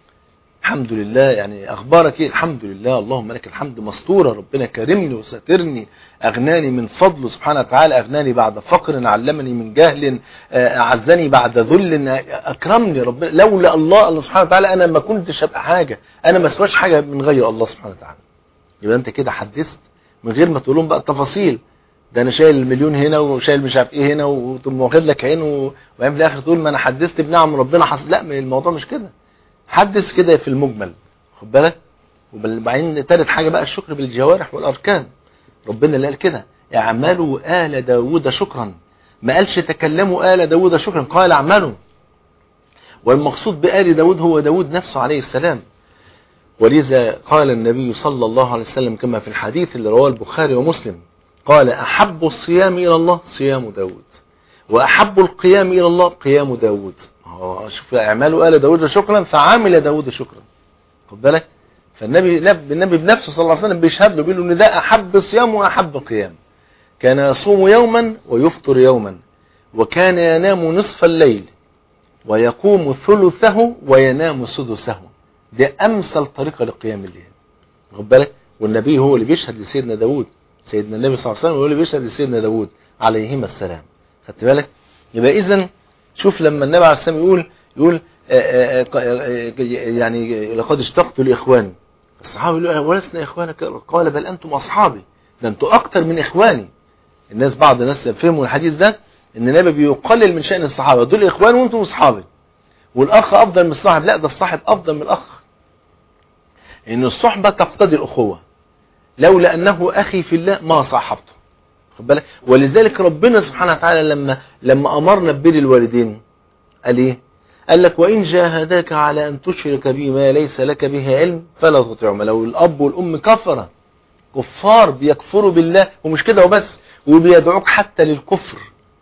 الحمد لله يعني اخبارك ايه الحمد لله اللهم لك الحمد مستوره ربنا كرمني وسترني اغناني من فضله سبحانه وتعالى اغناني بعد فقر علمني من جهل آه، اعزني بعد ذل اكرمني ربنا لولا الله الله سبحانه وتعالى انا ما كنتش ابقى حاجه انا ما اسواش حاجه من غير الله سبحانه وتعالى يبقى انت كده حدثت من غير ما تقول لهم بقى التفاصيل ده انا شايل المليون هنا وشايل مش عارف ايه هنا وتقوم واخد لك عين و- وبعدين في الاخر تقول ما انا حدثت بنعم ربنا حصل لا ما الموضوع مش كده حدث كده في المجمل خد بالك وبعدين تالت حاجه بقى الشكر بالجوارح والاركان ربنا اللي قال كده اعملوا آل داوود شكرا ما قالش تكلموا آل داوود شكرا قال اعملوا والمقصود بآل داوود هو داوود نفسه عليه السلام ولذا قال النبي صلى الله عليه وسلم كما في الحديث اللي رواه البخاري ومسلم قال أحب الصيام إلى الله صيام داود وأحب القيام إلى الله قيام داود هو شوف اعملوا آل داود شكرا فعامل داود شكرا خد بالك فالنبي النبي بنفسه صلى الله عليه وسلم بيشهد له بيقول له ان ده احب صيام واحب قيام كان يصوم يوما ويفطر يوما وكان ينام نصف الليل ويقوم ثلثه وينام سدسه ده امثل طريقه لقيام الليل خد بالك والنبي هو اللي بيشهد لسيدنا داود سيدنا النبي صلى الله عليه وسلم هو اللي بيشهد لسيدنا داود عليهما السلام خدت بالك يبقى اذا شوف لما النبي عليه السلام يقول يقول آآ آآ يعني لقد اشتقت لاخواني الصحابه يقولوا ولسنا اخوانك قال بل انتم اصحابي ده انتم اكتر من اخواني الناس بعض الناس فهموا الحديث ده ان النبي بيقلل من شأن الصحابه دول اخوان وانتم اصحابي والاخ افضل من الصاحب لا ده الصاحب افضل من الاخ ان الصحبه تقتضي الاخوه لولا انه اخي في الله ما صاحبته خد بالك ولذلك ربنا سبحانه وتعالى لما لما امرنا ببر الوالدين قال ايه قال لك وان جاهداك على ان تشرك بي ما ليس لك به علم فلا تطيعهما لو الاب والام كفره كفار بيكفروا بالله ومش كده وبس وبيدعوك حتى للكفر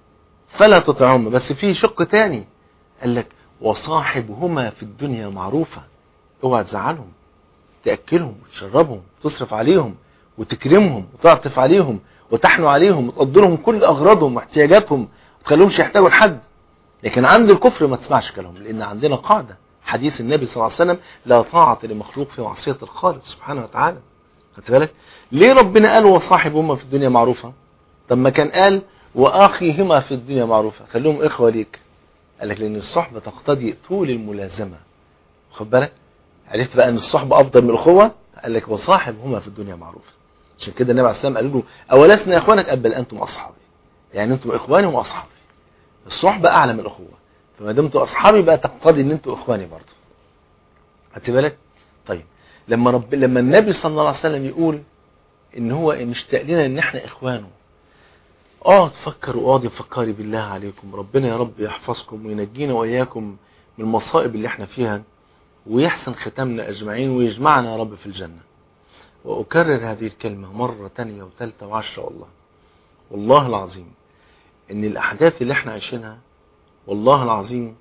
فلا تطيعهما بس في شق تاني قال لك وصاحبهما في الدنيا معروفة اوعى تزعلهم تأكلهم وتشربهم وتصرف عليهم وتكرمهم وتعطف عليهم وتحنو عليهم وتقدرهم كل أغراضهم واحتياجاتهم وتخليهمش يحتاجوا لحد لكن عند الكفر ما تسمعش كلامهم لأن عندنا قاعدة حديث النبي صلى الله عليه وسلم لا طاعة لمخلوق في معصية الخالق سبحانه وتعالى خدت بالك ليه ربنا قال وصاحبهما في الدنيا معروفة طب ما كان قال وآخيهما في الدنيا معروفة خليهم إخوة ليك قال لك لأن الصحبة تقتضي طول الملازمة خد بالك عرفت بقى أن الصحبة أفضل من الأخوة قال لك وصاحبهما في الدنيا معروفة عشان كده النبي عليه السلام قال له أولسنا إخوانك قال بل أنتم أصحابي يعني أنتم إخواني وأصحابي الصحبة أعلى من الأخوة فما دمتوا أصحابي بقى تقتضي أن أنتم إخواني برضه خدت بالك طيب لما رب لما النبي صلى الله عليه وسلم يقول ان هو مشتاق لنا ان احنا اخوانه اقعد فكر واقعد فكري بالله عليكم ربنا يا رب يحفظكم وينجينا واياكم من المصائب اللي احنا فيها ويحسن ختامنا اجمعين ويجمعنا يا رب في الجنة واكرر هذه الكلمة مرة تانية وثالثة وعشرة والله والله العظيم ان الاحداث اللي احنا عايشينها والله العظيم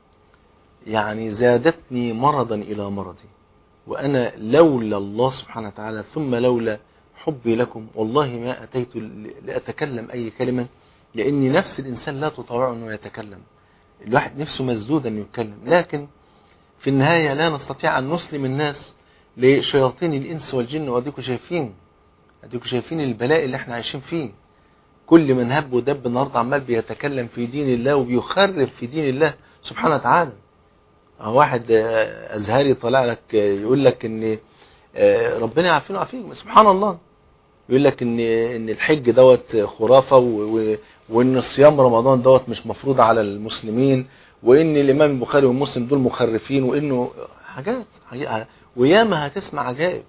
يعني زادتني مرضا الى مرضي وأنا لولا الله سبحانه وتعالى ثم لولا حبي لكم والله ما أتيت لأتكلم أي كلمة لأن نفس الإنسان لا تطوع أنه يتكلم الواحد نفسه مسدود أن يتكلم لكن في النهاية لا نستطيع أن نسلم الناس لشياطين الإنس والجن وأديكم شايفين أديكم شايفين البلاء اللي احنا عايشين فيه كل من هب ودب النهارده عمال بيتكلم في دين الله وبيخرب في دين الله سبحانه وتعالى أهو واحد آه، ازهري طالع لك آه، يقول لك ان آه، ربنا يعافينا ويعافيك سبحان الله يقول لك ان ان الحج دوت خرافه و- و- وان صيام رمضان دوت مش مفروض على المسلمين وان الامام البخاري ومسلم دول مخرفين وانه حاجات حاجات- وياما هتسمع عجائب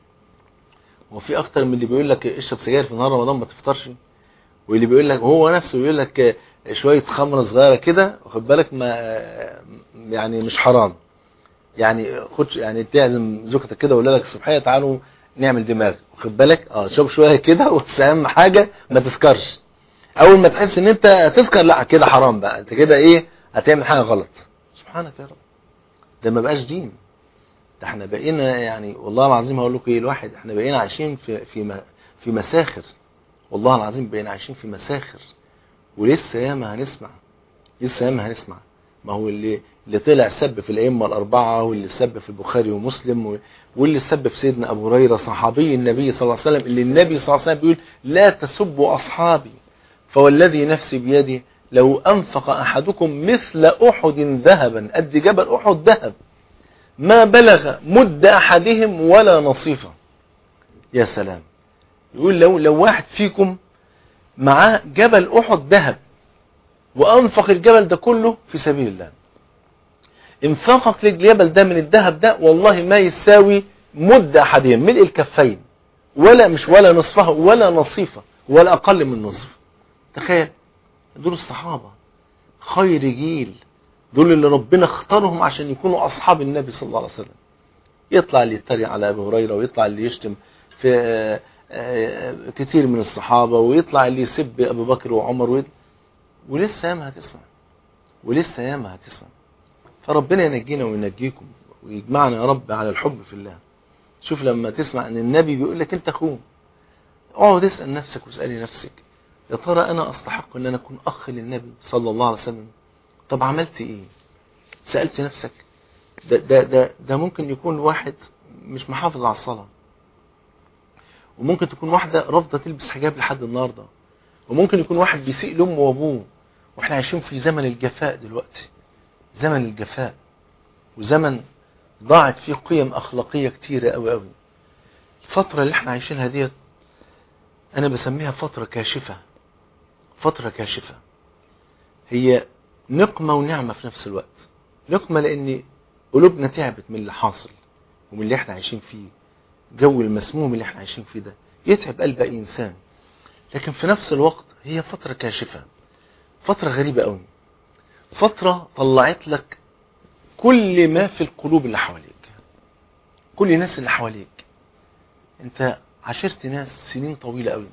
وفي اكتر من اللي بيقول لك اشرب سجاير في نهار رمضان ما تفطرش واللي بيقول لك هو نفسه بيقول لك شويه خمره صغيره كده واخد بالك ما يعني مش حرام يعني خد يعني تعزم زوجتك كده واولادك الصبحيه تعالوا نعمل دماغ واخد بالك اه شرب شويه كده بس اهم حاجه ما تسكرش اول ما تحس ان انت تسكر لا كده حرام بقى انت كده ايه هتعمل حاجه غلط سبحانك يا رب ده ما بقاش دين ده احنا بقينا يعني والله العظيم هقول لكم ايه الواحد احنا بقينا عايشين في في م- في مساخر والله العظيم بقينا عايشين في مساخر ولسه ياما هنسمع لسه ياما هنسمع ما هو اللي اللي طلع سب في الائمه الاربعه واللي سب في البخاري ومسلم و- واللي سب في سيدنا ابو هريره صحابي النبي صلى الله عليه وسلم اللي النبي صلى الله عليه وسلم بيقول لا تسبوا اصحابي فوالذي نفسي بيدي لو انفق احدكم مثل احد ذهبا قد جبل احد ذهب ما بلغ مد احدهم ولا نصيفه يا سلام يقول لو لو واحد فيكم معاه جبل احد ذهب وانفق الجبل ده كله في سبيل الله انفاقك للجبل ده من الذهب ده والله ما يساوي مد احدهم ملء الكفين ولا مش ولا نصفها ولا نصيفه ولا اقل من نصف تخيل دول الصحابه خير جيل دول اللي ربنا اختارهم عشان يكونوا اصحاب النبي صلى الله عليه وسلم يطلع اللي يتريق على ابي هريره ويطلع اللي يشتم في آه، آه، كتير من الصحابه ويطلع اللي يسب ابو بكر وعمر ويد- ولسه ياما هتسمع ولسه ياما هتسمع فربنا ينجينا وينجيكم ويجمعنا يا رب على الحب في الله شوف لما تسمع ان النبي بيقول لك انت اخوه اقعد اسال نفسك واسالي نفسك يا ترى انا استحق ان انا اكون اخ للنبي صلى الله عليه وسلم طب عملت ايه سالت نفسك ده ده ده ده ممكن يكون واحد مش محافظ على الصلاه وممكن تكون واحده رافضه تلبس حجاب لحد النهارده وممكن يكون واحد بيسيء لامه وابوه واحنا عايشين في زمن الجفاء دلوقتي زمن الجفاء وزمن ضاعت فيه قيم اخلاقيه كتيره قوي قوي الفتره اللي احنا عايشينها ديت انا بسميها فتره كاشفه فتره كاشفه هي نقمه ونعمه في نفس الوقت نقمه لان قلوبنا تعبت من اللي حاصل ومن اللي احنا عايشين فيه جو المسموم اللي احنا عايشين فيه ده يتعب قلب اي انسان لكن في نفس الوقت هي فتره كاشفه فتره غريبه قوي فتره طلعت لك كل ما في القلوب اللي حواليك كل الناس اللي حواليك انت عاشرت ناس سنين طويله قوي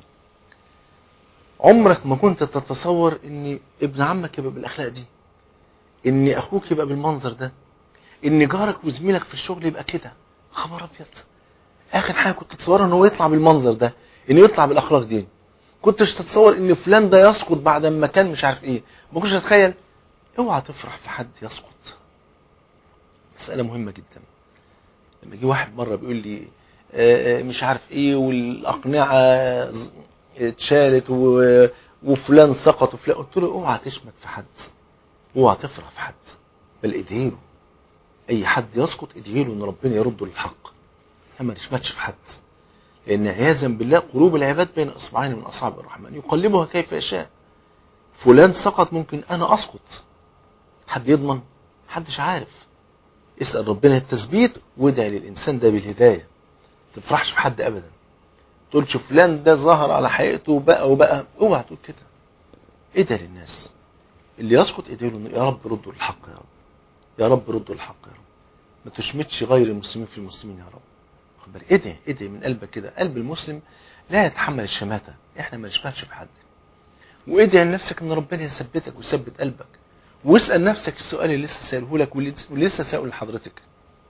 عمرك ما كنت تتصور ان ابن عمك يبقى بالاخلاق دي ان اخوك يبقى بالمنظر ده ان جارك وزميلك في الشغل يبقى كده خبر ابيض اخر حاجه كنت تتصورها ان هو يطلع بالمنظر ده انه يطلع بالاخلاق دي كنتش تتصور ان فلان ده يسقط بعد ما كان مش عارف ايه ما كنتش تتخيل اوعى تفرح في حد يسقط مسألة مهمة جدا لما جه واحد مرة بيقول لي آه، آه، مش عارف ايه والاقنعة ز- اتشالت و- وفلان سقط وفلان قلت له اوعى تشمت في حد اوعى تفرح في حد بل ادعيله اي حد يسقط ادعيله ان ربنا يرده للحق احنا ما نشمتش في حد لان عياذا بالله قلوب العباد بين اصبعين من اصابع الرحمن يقلبها كيف يشاء فلان سقط ممكن انا اسقط حد يضمن محدش عارف اسال ربنا التثبيت وادعي للانسان ده بالهدايه ما تفرحش في حد ابدا تقولش فلان ده ظهر على حقيقته وبقى وبقى اوعى تقول كده ادعي للناس اللي يسقط ادعي له إنه يا رب ردوا الحق يا رب يا رب ردوا الحق يا رب ما تشمتش غير المسلمين في المسلمين يا رب خد بالك ادعي ادعي من قلبك كده قلب المسلم لا يتحمل الشماتة احنا ما نشمتش في حد وادعي لنفسك ان ربنا يثبتك ويثبت قلبك واسال نفسك السؤال اللي لسه ساله لك واللي واللي لسه ساله لحضرتك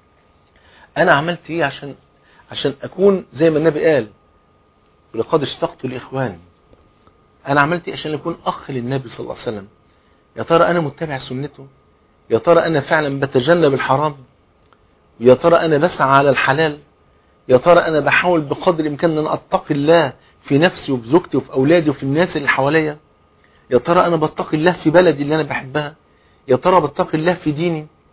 انا عملت ايه عشان عشان اكون زي ما النبي قال ولقد اشتقت لاخواني انا عملت ايه عشان اكون اخ للنبي صلى الله عليه وسلم يا ترى انا متبع سنته يا ترى انا فعلا بتجنب الحرام يا ترى انا بسعى على الحلال يا ترى انا بحاول بقدر الامكان ان انا اتقي الله في نفسي وفي زوجتي وفي اولادي وفي الناس اللي حواليا يا ترى انا بتقي الله في بلدي اللي انا بحبها يا ترى بتقي الله في ديني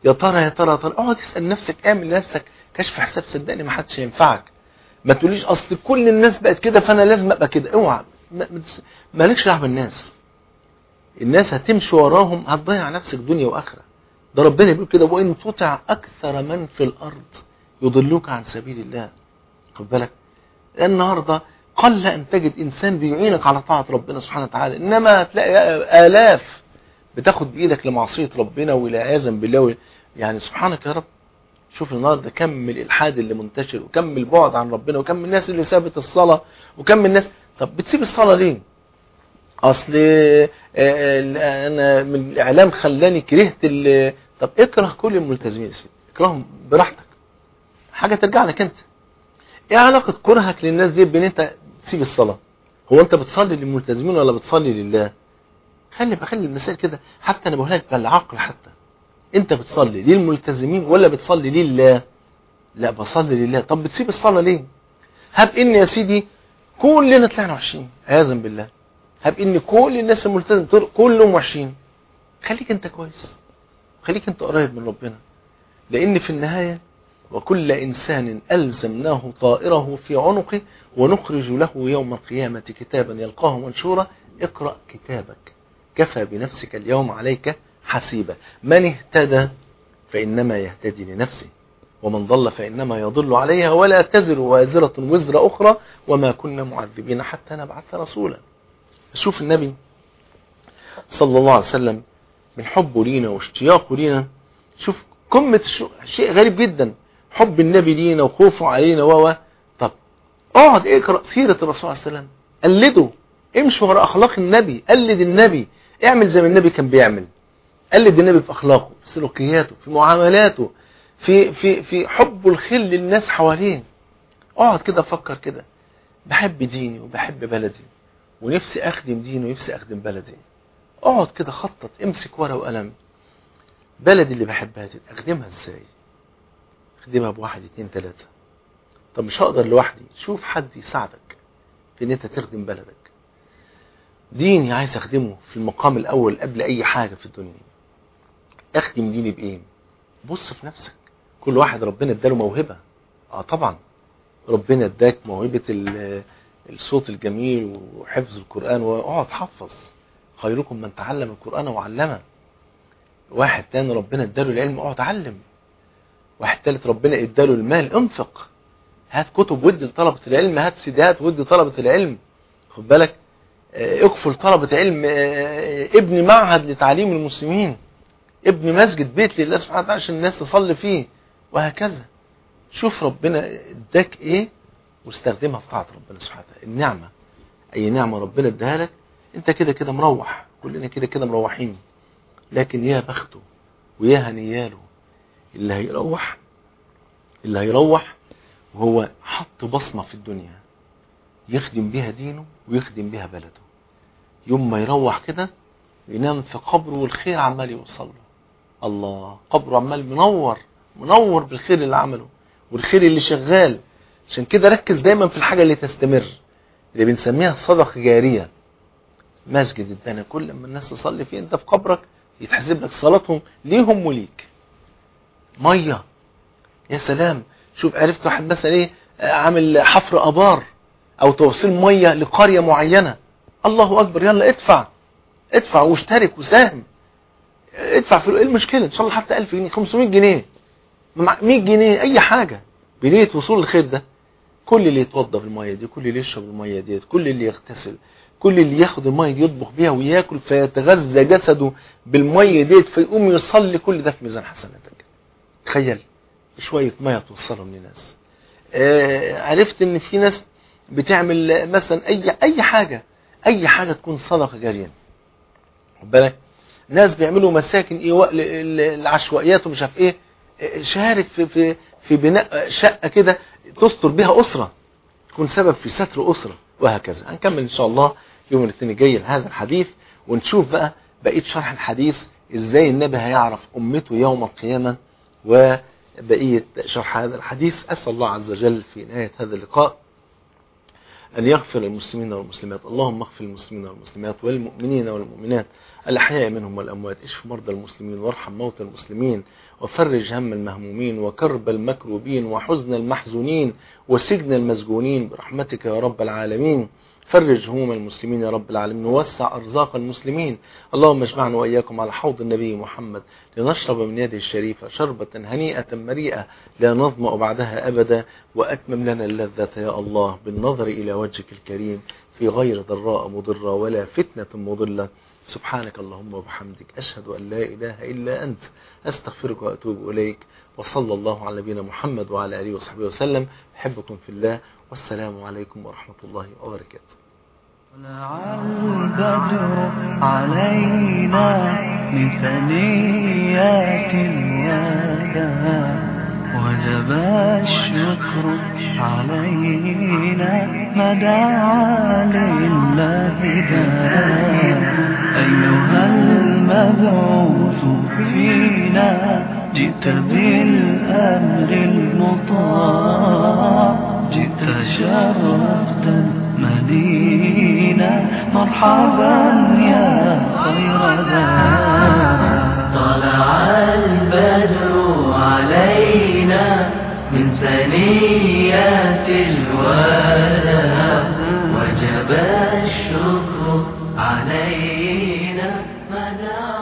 يا ترى يا ترى يا ترى اقعد اسال نفسك اعمل لنفسك كشف حساب صدقني ما حدش هينفعك ما تقوليش اصل كل الناس بقت كده فانا لازم ابقى كده اوعى ما- ما تس- مالكش دعوه بالناس الناس هتمشي وراهم هتضيع نفسك دنيا واخره ده ربنا بيقول كده وان تطع اكثر من في الارض يضلوك عن سبيل الله خد بالك النهارده قل ان تجد انسان بيعينك على طاعه ربنا سبحانه وتعالى انما هتلاقي الاف بتاخد بايدك لمعصيه ربنا والعياذا بالله يعني سبحانك يا رب شوف النهارده كم من الالحاد اللي منتشر وكم من البعد عن ربنا وكم من الناس اللي سابت الصلاه وكم من الناس طب بتسيب الصلاه ليه؟ اصل آه، آه، انا من الاعلام خلاني كرهت ال- طب اكره كل الملتزمين يا سيدي اكرههم براحتك حاجه ترجع لك انت ايه علاقه كرهك للناس دي بان انت تسيب الصلاه هو انت بتصلي للملتزمين ولا بتصلي لله خلي بخلي المسائل كده حتى انا بقولها لك بالعقل حتى انت بتصلي للملتزمين ولا بتصلي لله لا بصلي لله طب بتسيب الصلاه ليه هب ان يا سيدي كلنا طلعنا وحشين عياذا بالله هب ان كل الناس الملتزم طر- كلهم وحشين خليك انت كويس خليك انت قريب من ربنا لان في النهايه وكل انسان الزمناه طائره في عنقه ونخرج له يوم القيامه كتابا يلقاه منشورا اقرا كتابك كفى بنفسك اليوم عليك حسيبا من اهتدى فانما يهتدي لنفسه ومن ضل فانما يضل عليها ولا تزر وازره وزر اخرى وما كنا معذبين حتى نبعث رسولا شوف النبي صلى الله عليه وسلم من حبه لينا واشتياقه لينا شوف قمة الشو- شيء غريب جدا حب النبي لينا وخوفه علينا و طب اقعد اقرا سيرة الرسول صلى الله عليه وسلم قلده امشي ورا اخلاق النبي قلد النبي اعمل زي ما النبي كان بيعمل قلد النبي في اخلاقه في سلوكياته في معاملاته في في في حبه الخير للناس حواليه اقعد كده فكر كده بحب ديني وبحب بلدي ونفسي اخدم ديني ونفسي اخدم بلدي اقعد كده خطط امسك ورقه وقلم بلدي اللي بحبها دي اخدمها ازاي اخدمها بواحد اتنين تلاتة طب مش هقدر لوحدي شوف حد يساعدك في ان انت تخدم بلدك ديني عايز اخدمه في المقام الاول قبل اي حاجة في الدنيا اخدم ديني بايه بص في نفسك كل واحد ربنا اداله موهبة اه طبعا ربنا اداك موهبة ال- الصوت الجميل وحفظ القرآن واقعد حفظ خيركم من تعلم القرآن وعلمه واحد تاني ربنا اداله العلم اقعد علم واحد تالت ربنا اداله المال انفق هات كتب ودي لطلبة العلم هات سيدات ودي طلبة العلم خد بالك آه، اكفل طلبة علم آه، ابني معهد لتعليم المسلمين ابني مسجد بيت لله سبحانه وتعالى عشان الناس تصلي فيه وهكذا شوف ربنا اداك ايه واستخدمها في طاعة ربنا سبحانه وتعالى النعمة اي نعمة ربنا اداها لك انت كده كده مروح كلنا كده كده مروحين لكن يا بخته ويا هنياله اللي هيروح اللي هيروح وهو حط بصمة في الدنيا يخدم بيها دينه ويخدم بيها بلده يوم ما يروح كده ينام في قبره والخير عمال يوصل له الله قبره عمال منور منور بالخير اللي عمله والخير اللي شغال عشان كده ركز دايما في الحاجة اللي تستمر اللي بنسميها صدقة جارية مسجد اتبنى كل ما الناس تصلي فيه انت في قبرك يتحسب لك صلاتهم ليهم وليك ميه يا سلام شوف عرفت واحد مثلا ايه آه، عامل حفر ابار او توصيل ميه لقريه معينه الله اكبر يلا ادفع ادفع واشترك وساهم ادفع في ايه المشكله ان شاء الله حتى 1000 جنيه 500 جنيه مع 100 جنيه اي حاجه بنيه وصول الخير ده كل اللي يتوضى بالميه دي كل اللي يشرب الميه دي كل اللي يغتسل كل اللي ياخد الميه دي يطبخ بيها وياكل فيتغذى جسده بالميه ديت فيقوم يصلي كل ده في ميزان حسناتك تخيل شويه ميه توصلهم للناس آه عرفت ان في ناس بتعمل مثلا اي اي حاجه اي حاجه تكون صدقه جاريه خد بالك ناس بيعملوا مساكن ايواء للعشوائيات ومش عارف ايه آه، شارك في في في بناء شقه كده تستر بها اسره تكون سبب في ستر اسره وهكذا هنكمل ان شاء الله يوم الاثنين الجاي هذا الحديث ونشوف بقى بقيه شرح الحديث ازاي النبي هيعرف امته يوم القيامه وبقيه شرح هذا الحديث اسال الله عز وجل في نهايه هذا اللقاء أن يغفر للمسلمين والمسلمات اللهم اغفر للمسلمين والمسلمات والمؤمنين والمؤمنات الأحياء منهم والأموات اشف مرضى المسلمين وارحم موتى المسلمين وفرج هم المهمومين وكرب المكروبين وحزن المحزونين وسجن المسجونين برحمتك يا رب العالمين فرج هموم المسلمين يا رب العالمين ووسع أرزاق المسلمين اللهم اجمعنا وإياكم على حوض النبي محمد لنشرب من يده الشريفة شربة هنيئة مريئة لا نظمأ بعدها أبدا وأتمم لنا اللذة يا الله بالنظر إلى وجهك الكريم في غير ضراء مضرة ولا فتنة مضلة سبحانك اللهم وبحمدك أشهد أن لا إله إلا أنت أستغفرك وأتوب إليك وصلى الله على نبينا محمد وعلى آله وصحبه وسلم أحبكم في الله والسلام عليكم ورحمة الله وبركاته طلع البدر علينا من ثنيات الوداع وجب الشكر علينا ما دعا لله داع أيها المبعوث فينا جئت بالأمر المطاع جئت شرفت المدينة مرحبا يا خير ذا طلع البدر علينا من ثنيات الوداع وجب الشكر علينا ما دعا